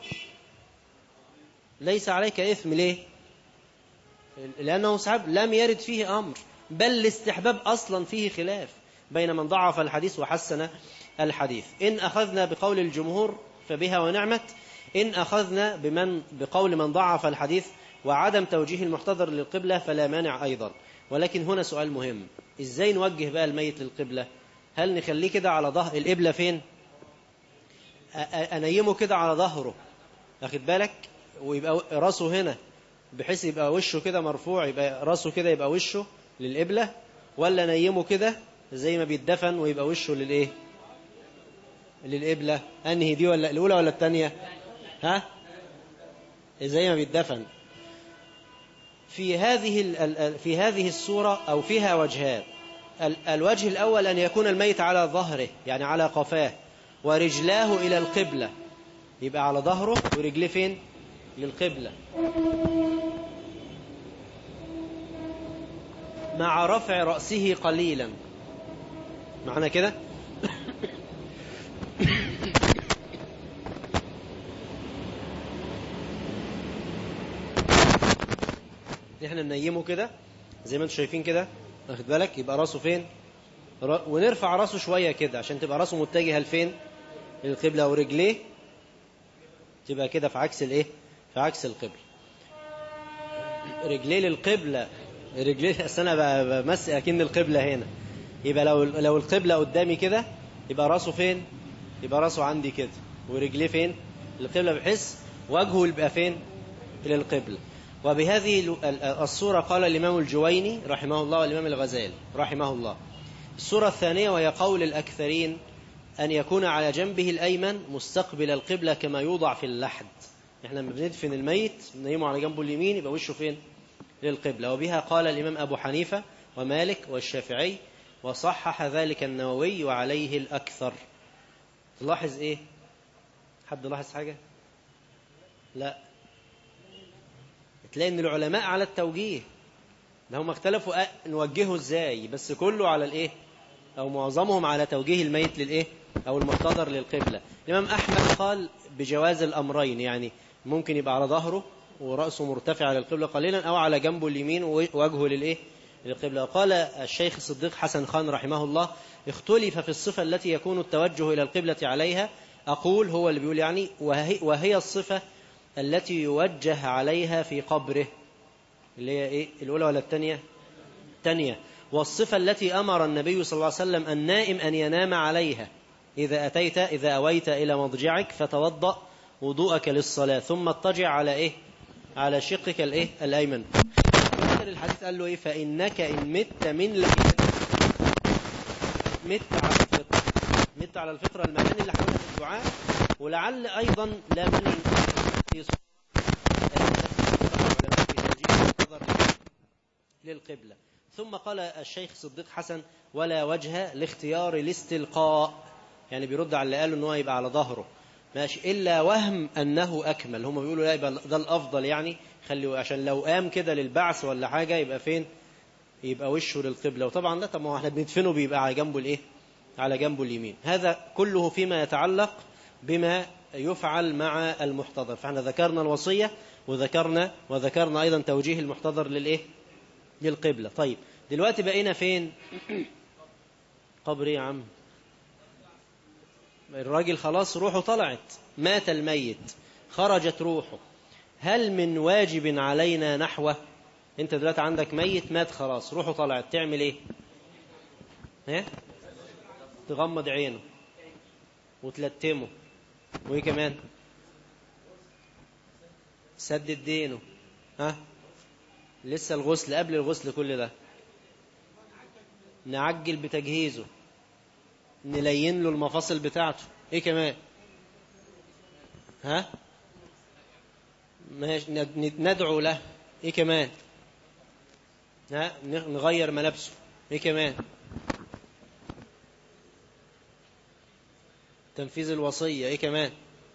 ليس عليك إثم ليه لأنه سحب لم يرد فيه أمر بل الاستحباب أصلا فيه خلاف بين من ضعف الحديث وحسن الحديث إن أخذنا بقول الجمهور فبها ونعمت إن أخذنا بمن بقول من ضعف الحديث وعدم توجيه المحتضر للقبلة فلا مانع أيضا ولكن هنا سؤال مهم إزاي نوجه بقى الميت للقبلة هل نخليه كده على ظهر القبلة فين أ- أ- أنيمه كده على ظهره أخد بالك ويبقى راسه هنا بحيث يبقى وشه كده مرفوع يبقى راسه كده يبقى وشه للقبلة ولا نيمه كده زي ما بيتدفن ويبقى وشه للايه للقبلة انهي دي ولا الاولى ولا الثانيه ها زي ما بيتدفن في هذه ال- ال- في هذه الصورة أو فيها وجهان ال- الوجه الأول أن يكون الميت على ظهره يعني على قفاه ورجلاه إلى القبلة يبقى على ظهره ورجليه فين للقبلة مع رفع رأسه قليلا معنى كده احنا ننيمه كده زي ما انتم شايفين كده واخد بالك يبقى راسه فين را- ونرفع راسه شوية كده عشان تبقى راسه متجهة لفين للقبلة ورجليه تبقى كده في عكس الايه في عكس القبلة رجليه للقبلة رجليه أصل انا ب- بمس اكن القبلة هنا يبقى لو لو القبلة قدامي كده يبقى راسه فين يبقى راسه عندي كده ورجليه فين القبلة بحيث وجهه يبقى فين إلى القبلة وبهذه ال- ال- الصورة قال الإمام الجويني رحمه الله والإمام الغزالي رحمه الله الصورة الثانية وهي قول الأكثرين أن يكون على جنبه الأيمن مستقبل القبلة كما يوضع في اللحد احنا لما بندفن الميت بنيمه على جنبه اليمين يبقى وشه فين للقبلة وبها قال الإمام أبو حنيفة ومالك والشافعي وصحح ذلك النووي وعليه الأكثر تلاحظ إيه حد لاحظ حاجة لا تلاقي ان العلماء على التوجيه ده هم اختلفوا أ- نوجهه ازاي بس كله على الايه او معظمهم على توجيه الميت للايه او المحتضر للقبلة الامام احمد قال بجواز الامرين يعني ممكن يبقى على ظهره ورأسه مرتفع على القبلة قليلا او على جنبه اليمين ووجهه للايه للقبلة قال الشيخ الصديق حسن خان رحمه الله اختلف في الصفة التي يكون التوجه إلى القبلة عليها أقول هو اللي بيقول يعني وهي, وهي الصفة التي يوجه عليها في قبره اللي هي إيه الأولى ولا الثانية الثانية والصفة التي أمر النبي صلى الله عليه وسلم النائم أن ينام عليها إذا أتيت إذا أويت إلى مضجعك فتوضأ وضوءك للصلاة ثم اضطجع على إيه على شقك الإيه الأيمن آخر الحديث قال له إيه فإنك إن مت من ليلتك مت على الفطرة مت على الفطرة المعاني اللي حولها في الدعاء ولعل أيضا لا مانع في للقبلة ثم قال الشيخ صديق حسن ولا وجه لاختيار الاستلقاء يعني بيرد على اللي قالوا ان هو يبقى على ظهره ماشي الا وهم انه اكمل هم بيقولوا لا يبقى ده الافضل يعني خلي عشان لو قام كده للبعث ولا حاجه يبقى فين يبقى وشه للقبله وطبعا لا طب ما هو احنا بندفنه بيبقى على جنبه الايه على جنبه اليمين هذا كله فيما يتعلق بما يفعل مع المحتضر فاحنا ذكرنا الوصيه وذكرنا وذكرنا ايضا توجيه المحتضر للايه للقبله طيب دلوقتي بقينا فين قبر ايه يا عم الراجل خلاص روحه طلعت مات الميت خرجت روحه هل من واجب علينا نحوه انت دلوقتي عندك ميت مات خلاص روحه طلعت تعمل ايه ها تغمض عينه وتلتمه وايه كمان سدد دينه ها لسه الغسل قبل الغسل كل ده نعجل بتجهيزه نلين له المفاصل بتاعته ايه كمان ها ماشي ندعو له ايه كمان ها نغير ملابسه ايه كمان تنفيذ الوصية ايه كمان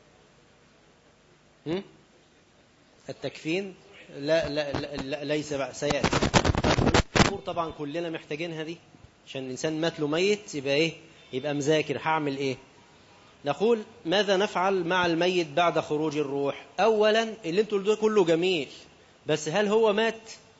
هم؟ التكفين لا لا, لا, لا ليس بقى سيأتي الأمور طبعا كلنا محتاجينها دي عشان الإنسان مات له ميت يبقى إيه يبقى مذاكر هعمل إيه نقول ماذا نفعل مع الميت بعد خروج الروح أولا اللي انتوا ده كله جميل بس هل هو مات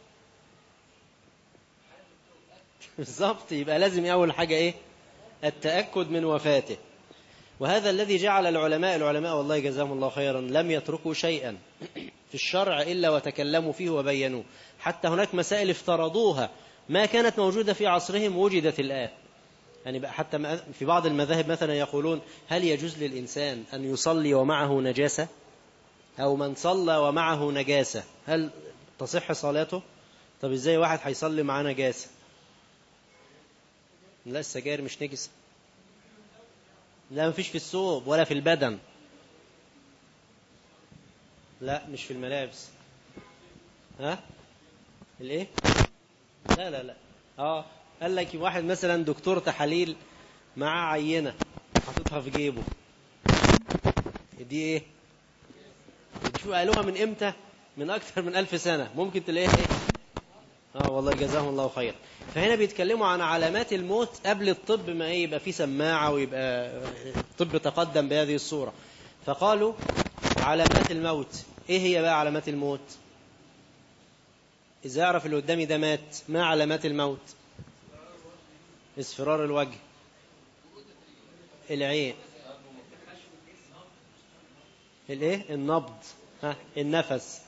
بالظبط يبقى لازم أول حاجة إيه التأكد من وفاته وهذا الذي جعل العلماء العلماء والله جزاهم الله خيرا لم يتركوا شيئا في الشرع إلا وتكلموا فيه وبينوه حتى هناك مسائل افترضوها ما كانت موجودة في عصرهم وجدت الآن يعني بقى حتى في بعض المذاهب مثلا يقولون هل يجوز للإنسان أن يصلي ومعه نجاسة أو من صلى ومعه نجاسة هل تصح صلاته طب إزاي واحد هيصلي معاه نجاسة لا السجاير مش نجسة لا مفيش في الثوب ولا في البدن لا مش في الملابس ها الايه لا لا لا اه قال لك واحد مثلا دكتور تحاليل معاه عينه حاططها في جيبه دي ايه شو قالوها من امتى من اكثر من ألف سنه ممكن تلاقيها ايه اه والله جزاهم الله خير فهنا بيتكلموا عن علامات الموت قبل الطب ما ايه يبقى في سماعه ويبقى الطب تقدم بهذه الصوره فقالوا علامات الموت ايه هي بقى علامات الموت اذا اعرف اللي قدامي ده مات ما علامات الموت اصفرار الوجه العين الايه النبض ها النفس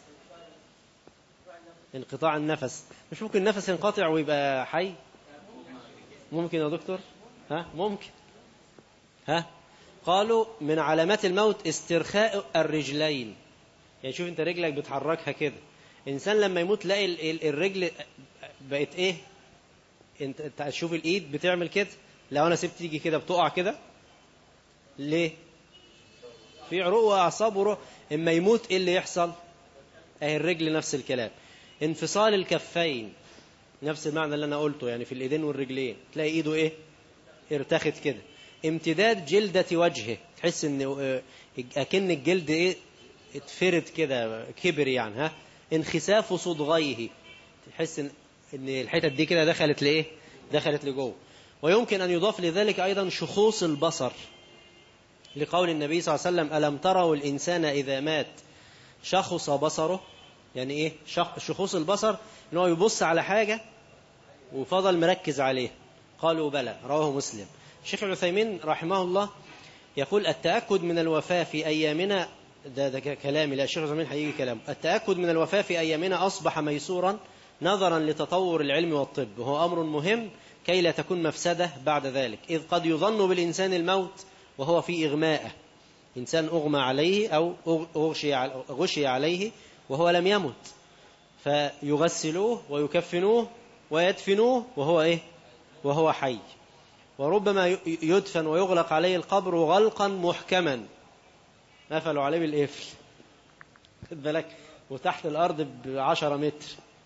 انقطاع النفس مش ممكن النفس ينقطع ويبقى حي ممكن يا دكتور ها ممكن ها قالوا من علامات الموت استرخاء الرجلين يعني شوف انت رجلك بتحركها كده انسان لما يموت تلاقي الرجل بقت ايه انت تشوف الايد بتعمل كده لو انا سبت تيجي كده بتقع كده ليه في عروق واعصاب وروح اما يموت ايه اللي يحصل اهي الرجل نفس الكلام انفصال الكفين نفس المعنى اللي انا قلته يعني في الايدين والرجلين تلاقي ايده ايه ارتخت كده امتداد جلدة وجهه تحس ان اكن الجلد ايه اتفرد كده كبر يعني ها انخساف صدغيه تحس ان ان الحتت دي كده دخلت لايه دخلت لجوه ويمكن ان يضاف لذلك ايضا شخوص البصر لقول النبي صلى الله عليه وسلم الم تروا الانسان اذا مات شخص بصره يعني ايه شخوص البصر ان هو يبص على حاجه وفضل مركز عليها قالوا بلى رواه مسلم الشيخ العثيمين رحمه الله يقول التأكد من الوفاة في أيامنا ده, ده كلامي لا الشيخ العثيمين هيجي كلامه التأكد من الوفاة في أيامنا أصبح ميسورا نظرا لتطور العلم والطب وهو أمر مهم كي لا تكون مفسدة بعد ذلك إذ قد يظن بالإنسان الموت وهو في إغماءه إنسان أغمى عليه أو غشي عليه وهو لم يمت فيغسلوه ويكفنوه ويدفنوه وهو إيه وهو حي وربما يدفن ويغلق عليه القبر غلقا محكما قفلوا عليه بالقفل خد بالك وتحت الأرض بعشرة متر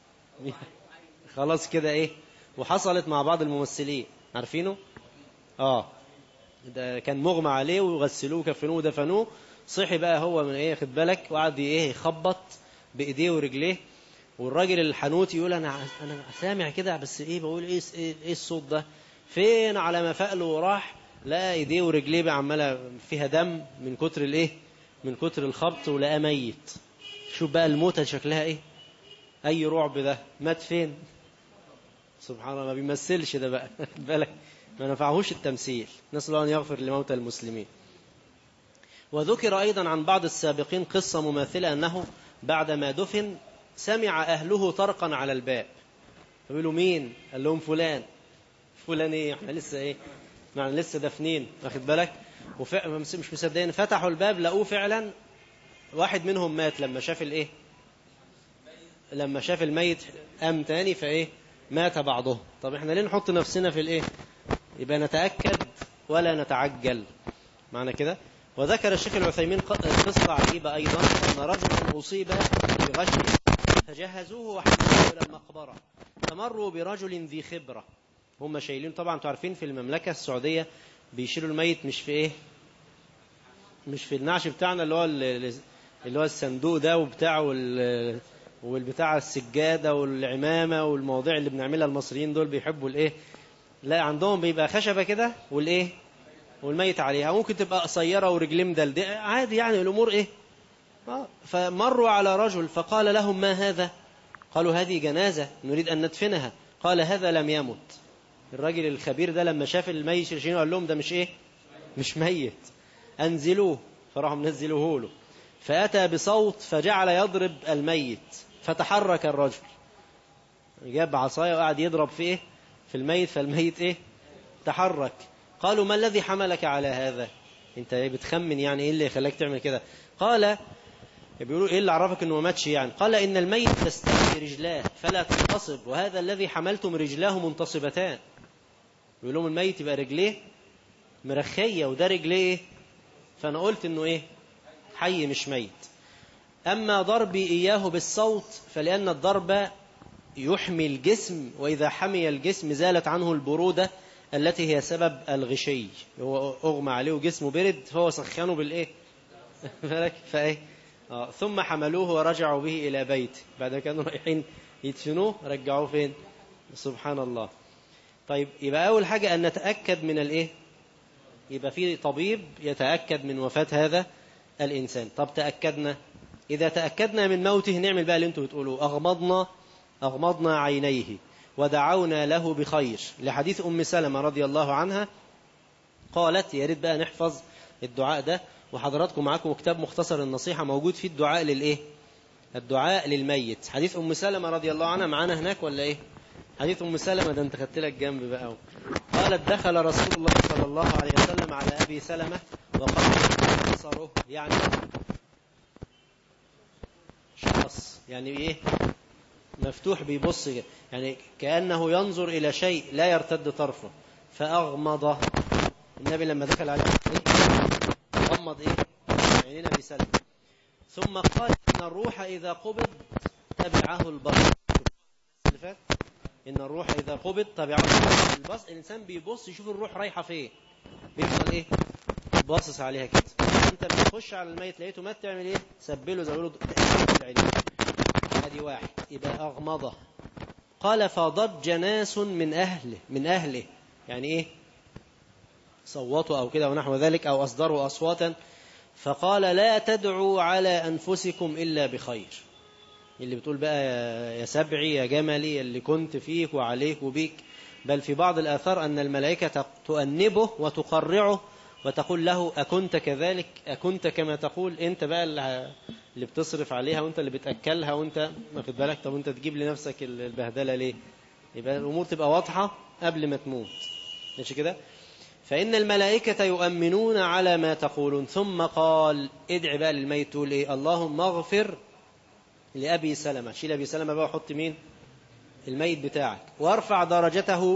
خلاص كده إيه وحصلت مع بعض الممثلين عارفينه آه ده كان مغمى عليه ويغسلوه وكفنوه ودفنوه صحي بقى هو من ايه خد بالك وقعد ايه يخبط بايديه ورجليه والراجل الحنوت يقول انا انا سامع كده بس ايه بقول ايه ايه الصوت ده فين على ما فقله وراح لقى ايديه ورجليه بقى عماله فيها دم من كتر الايه من كتر الخبط ولقاه ميت شوف بقى الموتة شكلها ايه اي رعب ده مات فين سبحان الله ما بيمثلش ده بقى بالك ما نفعهوش التمثيل نسأل الله أن يغفر لموتى المسلمين وذكر أيضا عن بعض السابقين قصة مماثلة أنه بعدما دفن سمع أهله طرقا على الباب فبيقولوا مين قال لهم فلان فلان ايه احنا لسه ايه ما لسه دافنين واخد بالك وفع... مش مصدقين فتحوا الباب لقوه فعلا واحد منهم مات لما شاف الايه لما شاف الميت قام تاني فايه مات بعضهم طب احنا ليه نحط نفسنا في الايه يبقى نتأكد ولا نتعجل معنى كده وذكر الشيخ العثيمين قصة عجيبة أيضا أن رجلا أصيب بغش فجهزوه وحملوه إلى المقبرة فمروا برجل ذي خبرة هم شايلين طبعا انتوا عارفين في المملكة السعودية بيشيلوا الميت مش في ايه مش في النعش بتاعنا اللي هو ال- اللي هو الصندوق ده وبتاع وال والبتاع السجادة والعمامة والمواضيع اللي بنعملها المصريين دول بيحبوا الايه لا عندهم بيبقى خشبة كده والايه والميت عليها ممكن تبقى قصيرة ورجليه مدلدقة عادي يعني الأمور ايه آه. فمروا على رجل فقال لهم ما هذا قالوا هذه جنازة نريد أن ندفنها قال هذا لم يمت الراجل الخبير ده لما شاف الميت شيرشين قال لهم ده مش ايه مش ميت أنزلوه فراحوا منزلوه له فأتى بصوت فجعل يضرب الميت فتحرك الرجل جاب عصاية وقعد يضرب في ايه في الميت فالميت ايه تحرك قالوا ما الذي حملك على هذا انت إيه بتخمن يعني ايه اللي خلاك تعمل كده قال بيقولوا ايه اللي عرفك انه ما ماتش يعني قال ان الميت تستوي رجلاه فلا تنتصب وهذا الذي حملتم رجلاه منتصبتان بيقول لهم الميت يبقى رجليه مرخية وده رجليه إيه؟ فانا قلت انه ايه حي مش ميت اما ضربي اياه بالصوت فلان الضرب يحمي الجسم واذا حمي الجسم زالت عنه البرودة التي هي سبب الغشي هو اغمى عليه وجسمه برد فهو سخنه بالايه بالك فايه آه. ثم حملوه ورجعوا به إلى بيت بعد ما كانوا رايحين يدفنوه رجعوه فين سبحان الله طيب يبقى أول حاجة أن نتأكد من الإيه يبقى في طبيب يتأكد من وفاة هذا الإنسان طب تأكدنا إذا تأكدنا من موته نعمل بقى اللي أنتوا بتقولوا أغمضنا أغمضنا عينيه ودعونا له بخير لحديث أم سلمة رضي الله عنها قالت يا ريت بقى نحفظ الدعاء ده وحضراتكم معاكم كتاب مختصر النصيحة موجود فيه الدعاء للإيه الدعاء للميت حديث أم سلمة رضي الله عنها معانا هناك ولا إيه حديث أم سلمة ده أنت خدت لك جنب بقى قالت دخل رسول الله صلى الله عليه وسلم على أبي سلمة وقال بصره يعني شخص يعني إيه مفتوح بيبص كده. يعني كأنه ينظر إلى شيء لا يرتد طرفه فأغمض النبي لما دخل عليه إيه؟ غمض إيه عينين أبي سلمة ثم قال إن الروح إذا قبض تبعه البصر اللي فات إن الروح إذا قبض تبعه البصر البصر الإنسان بيبص يشوف الروح رايحة فين بيفضل إيه باصص عليها كده أنت بتخش على الميت لقيته مات تعمل إيه سبله زي ما بيقولوا العين ادي واحد يبقى أغمضه قال فضج ناس من أهله من أهله يعني إيه صوتوا أو كده ونحو ذلك أو أصدروا أصواتا فقال لا تدعوا على أنفسكم إلا بخير اللي بتقول بقى يا سبعي يا جملي اللي كنت فيك وعليك وبيك بل في بعض الآثار أن الملائكة تؤنبه وتقرعه وتقول له أكنت كذلك أكنت كما تقول أنت بقى اللي بتصرف عليها وأنت اللي بتأكلها وأنت ما خد بالك طب أنت تجيب لنفسك البهدلة ليه يبقى الأمور تبقى واضحة قبل ما تموت ماشي كده فإن الملائكة يؤمنون على ما تقولون ثم قال ادع بقى للميت تقول إيه اللهم اغفر لأبي سلمة شيل أبي سلمة بقى وحط مين الميت بتاعك وارفع درجته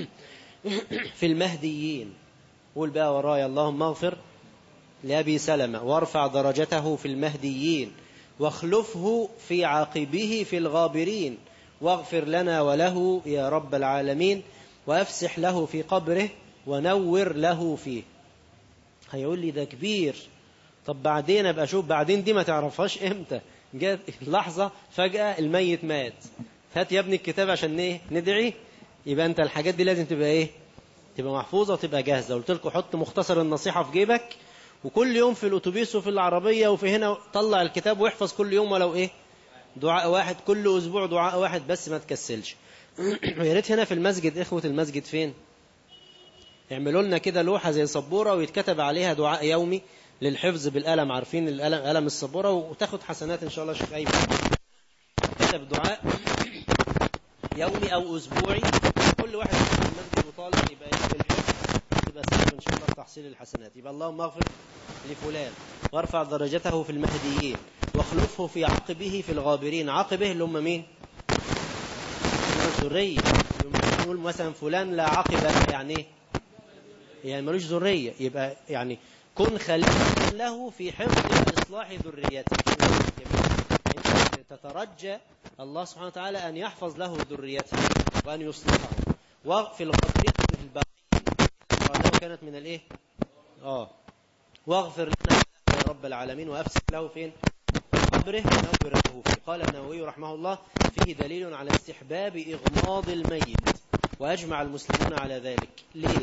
في المهديين قول بقى ورايا اللهم اغفر لأبي سلمة وارفع درجته في المهديين واخلفه في عاقبه في الغابرين واغفر لنا وله يا رب العالمين وأفسح له في قبره ونور له فيه هيقول لي ده كبير طب بعدين ابقى اشوف بعدين دي ما تعرفهاش امتى جت لحظة فجأة الميت مات هات يا ابني الكتاب عشان ايه ندعي يبقى انت الحاجات دي لازم تبقى ايه تبقى محفوظة وتبقى جاهزة قلت لكم حط مختصر النصيحة في جيبك وكل يوم في الاتوبيس وفي العربية وفي هنا طلع الكتاب واحفظ كل يوم ولو ايه دعاء واحد كل اسبوع دعاء واحد بس ما تكسلش يا ريت هنا في المسجد اخوة المسجد فين يعملوا لنا كده لوحة زي سبورة ويتكتب عليها دعاء يومي للحفظ بالقلم عارفين القلم قلم السبورة وتاخد حسنات إن شاء الله شيخ أيمن كتب دعاء يومي أو أسبوعي كل واحد في المسجد وطالب يبقى بالحفظ يبقى سبب إن شاء الله تحصيل الحسنات يبقى اللهم اغفر لفلان وارفع درجته في المهديين واخلفه في عقبه في الغابرين عقبه اللي هم مين؟ الذرية نقول مثلا فلان لا عقبة يعني ايه؟ يعني ملوش ذرية يبقى يعني كن خليفة له في حفظ وإصلاح ذريته انت تترجى الله سبحانه وتعالى أن يحفظ له ذريته وأن يصلحه وفي القبرية في الباقين أراده كانت من الإيه آه واغفر لنا يا رب العالمين وأفسد له فين قبره ونور له فيه قال النووي رحمه الله فيه دليل على استحباب إغماض الميت وأجمع المسلمون على ذلك ليه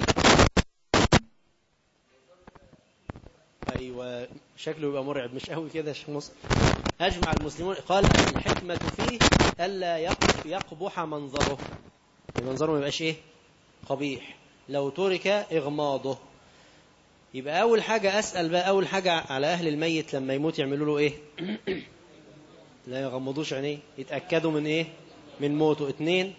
أيوة شكله يبقى مرعب مش قوي كده يا شيخ مصر أجمع المسلمون قال الحكمة فيه ألا يقبح منظره المنظر ما يبقاش إيه قبيح لو ترك إغماضه يبقى أول حاجة أسأل بقى أول حاجة على أهل الميت لما يموت يعملوا له إيه لا يغمضوش عينيه يتأكدوا من إيه من موته اتنين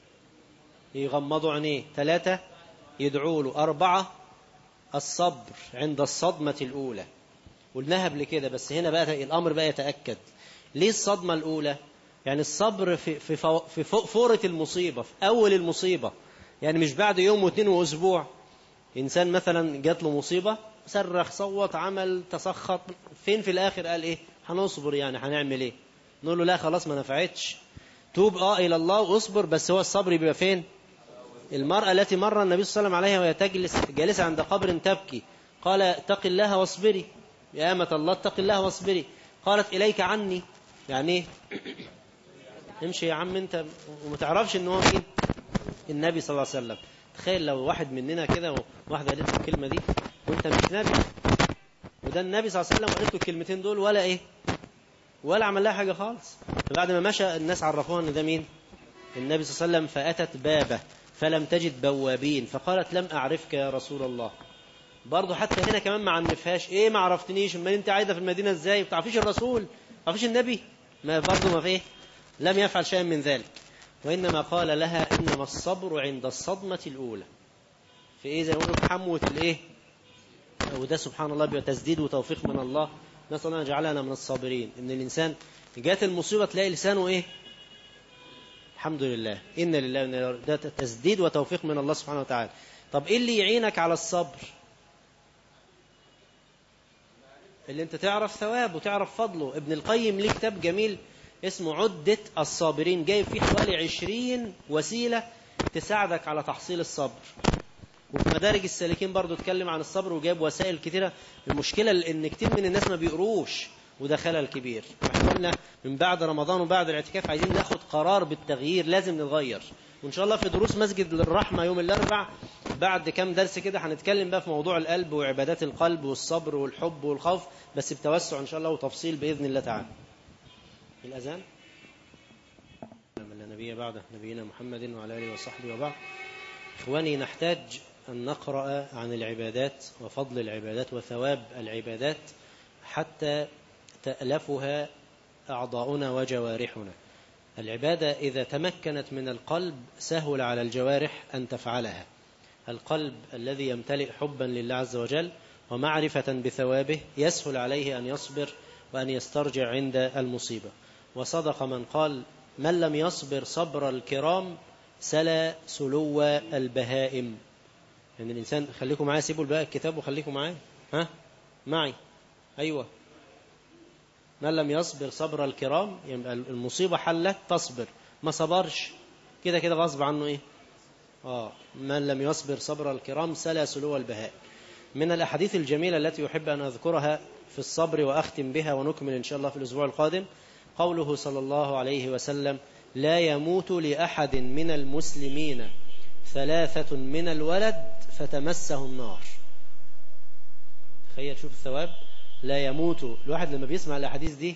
يغمضوا عينيه ثلاثة يدعوا له أربعة الصبر عند الصدمة الأولى قلناها قبل كده بس هنا بقى الأمر بقى يتأكد ليه الصدمة الأولى يعني الصبر في, في, في فورة المصيبة في أول المصيبة يعني مش بعد يوم واثنين وأسبوع إنسان مثلا جات له مصيبة صرخ صوت عمل تسخط فين في الآخر قال إيه هنصبر يعني هنعمل إيه نقول له لا خلاص ما نفعتش توب آه إلى الله واصبر بس هو الصبر بيبقى فين المرأة التي مر النبي صلى الله عليه وسلم عليها وهي تجلس جالسة عند قبر تبكي قال اتق الله واصبري يا أمة الله اتق الله واصبري قالت إليك عني يعني ايه امشي يا عم انت وما تعرفش ان هو مين النبي صلى الله عليه وسلم تخيل لو واحد مننا كده وواحدة قالت له الكلمة دي وانت مش نبي وده النبي صلى الله عليه وسلم وقالت له الكلمتين دول ولا ايه ولا عمل لها حاجة خالص فبعد ما مشى الناس عرفوها ان ده مين النبي صلى الله عليه وسلم فأتت بابه فلم تجد بوابين فقالت لم أعرفك يا رسول الله برضه حتى هنا كمان ما عنفهاش ايه ما عرفتنيش امال انت عايده في المدينه ازاي ما بتعرفيش الرسول ما بتعرفيش النبي ما برضه ما فيه لم يفعل شيئا من ذلك وانما قال لها انما الصبر عند الصدمه الاولى في ايه زي ما يقولوا حموه الايه وده سبحان الله بيبقى تسديد وتوفيق من الله نسال الله ان يجعلنا من الصابرين ان الانسان جات المصيبه تلاقي لسانه ايه الحمد لله إن لله ده تسديد وتوفيق من الله سبحانه وتعالى طب إيه اللي يعينك على الصبر اللي انت تعرف ثواب وتعرف فضله ابن القيم ليه كتاب جميل اسمه عدة الصابرين جايب فيه حوالي عشرين وسيلة تساعدك على تحصيل الصبر وفي مدارج السالكين برضو اتكلم عن الصبر وجايب وسائل كتيرة المشكلة ان كتير من الناس ما بيقروش وده خلل كبير احنا قلنا من بعد رمضان وبعد الاعتكاف عايزين ناخد قرار بالتغيير لازم نتغير وان شاء الله في دروس مسجد الرحمة يوم الاربع بعد كام درس كده هنتكلم بقى في موضوع القلب وعبادات القلب والصبر والحب والخوف بس بتوسع ان شاء الله وتفصيل باذن الله تعالى الاذان من لا نبي بعده نبينا محمد وعلى اله وصحبه وبعد اخواني نحتاج ان نقرا عن العبادات وفضل العبادات وثواب العبادات حتى تألفها أعضاؤنا وجوارحنا العبادة إذا تمكنت من القلب سهل على الجوارح أن تفعلها القلب الذي يمتلئ حبا لله عز وجل ومعرفة بثوابه يسهل عليه أن يصبر وأن يسترجع عند المصيبة وصدق من قال من لم يصبر صبر الكرام سلا سلو البهائم يعني الإنسان خليكم معايا سيبوا الباقي الكتاب وخليكم معايا ها معي أيوة من لم يصبر صبر الكرام يبقى المصيبة حلت تصبر ما صبرش كده كده غصب عنه ايه آه من لم يصبر صبر الكرام سلا سلو البهاء من الأحاديث الجميلة التي أحب أن أذكرها في الصبر وأختم بها ونكمل إن شاء الله في الأسبوع القادم قوله صلى الله عليه وسلم لا يموت لأحد من المسلمين ثلاثة من الولد فتمسه النار تخيل شوف الثواب لا يموت الواحد لما بيسمع الأحاديث دي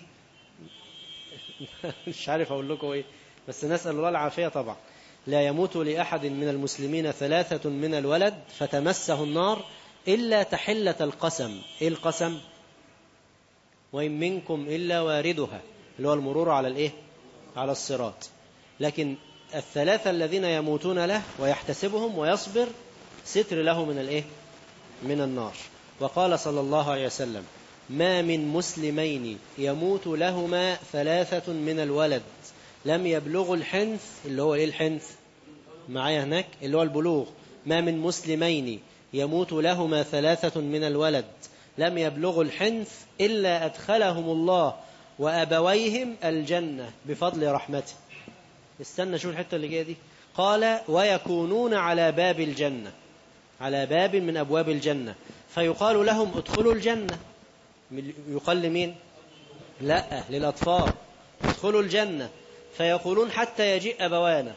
مش عارف أقول لكم إيه بس نسأل الله العافية طبعا لا يموت لأحد من المسلمين ثلاثة من الولد فتمسه النار إلا تحلة القسم إيه القسم وإن منكم إلا واردها اللي هو المرور على الإيه على الصراط لكن الثلاثة الذين يموتون له ويحتسبهم ويصبر ستر له من الإيه من النار وقال صلى الله عليه وسلم ما من مسلمين يموت لهما ثلاثة من الولد لم يبلغوا الحنث اللي هو ايه الحنث معايا هناك اللي هو البلوغ ما من مسلمين يموت لهما ثلاثة من الولد لم يبلغوا الحنث إلا أدخلهم الله وأبويهم الجنة بفضل رحمته استنى شوف الحتة اللي جاية دي قال ويكونون على باب الجنة على باب من أبواب الجنة فيقال لهم ادخلوا الجنة يقال لمين لا للأطفال ادخلوا الجنة فيقولون حتى يجيء أبوانا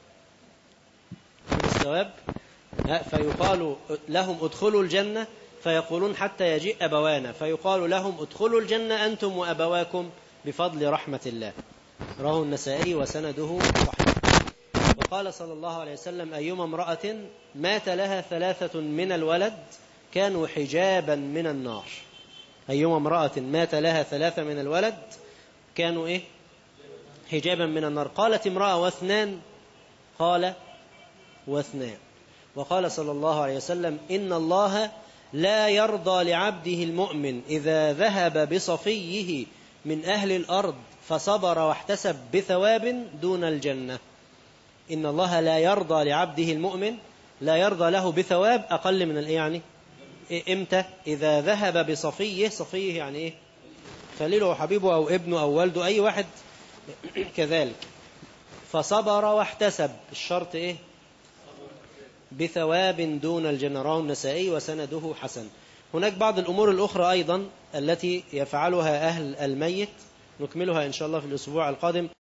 الثواب فيقال لهم ادخلوا الجنة فيقولون حتى يجيء أبوانا فيقال لهم ادخلوا الجنة أنتم وأبواكم بفضل رحمة الله رواه النسائي وسنده صحيح وقال صلى الله عليه وسلم أيما امرأة مات لها ثلاثة من الولد كانوا حجابا من النار أيما امرأة مات لها ثلاثة من الولد كانوا إيه حجابا من النار قالت امرأة واثنان قال واثنان وقال صلى الله عليه وسلم إن الله لا يرضى لعبده المؤمن إذا ذهب بصفيه من أهل الأرض فصبر واحتسب بثواب دون الجنة إن الله لا يرضى لعبده المؤمن لا يرضى له بثواب أقل من الإيه يعني إيه إمتى إذا ذهب بصفيه صفيه يعني إيه خليله أو حبيبه أو ابنه أو والده أي واحد كذلك فصبر واحتسب الشرط إيه بثواب دون الجنة رواه النسائي وسنده حسن هناك بعض الأمور الأخرى أيضا التي يفعلها أهل الميت نكملها إن شاء الله في الأسبوع القادم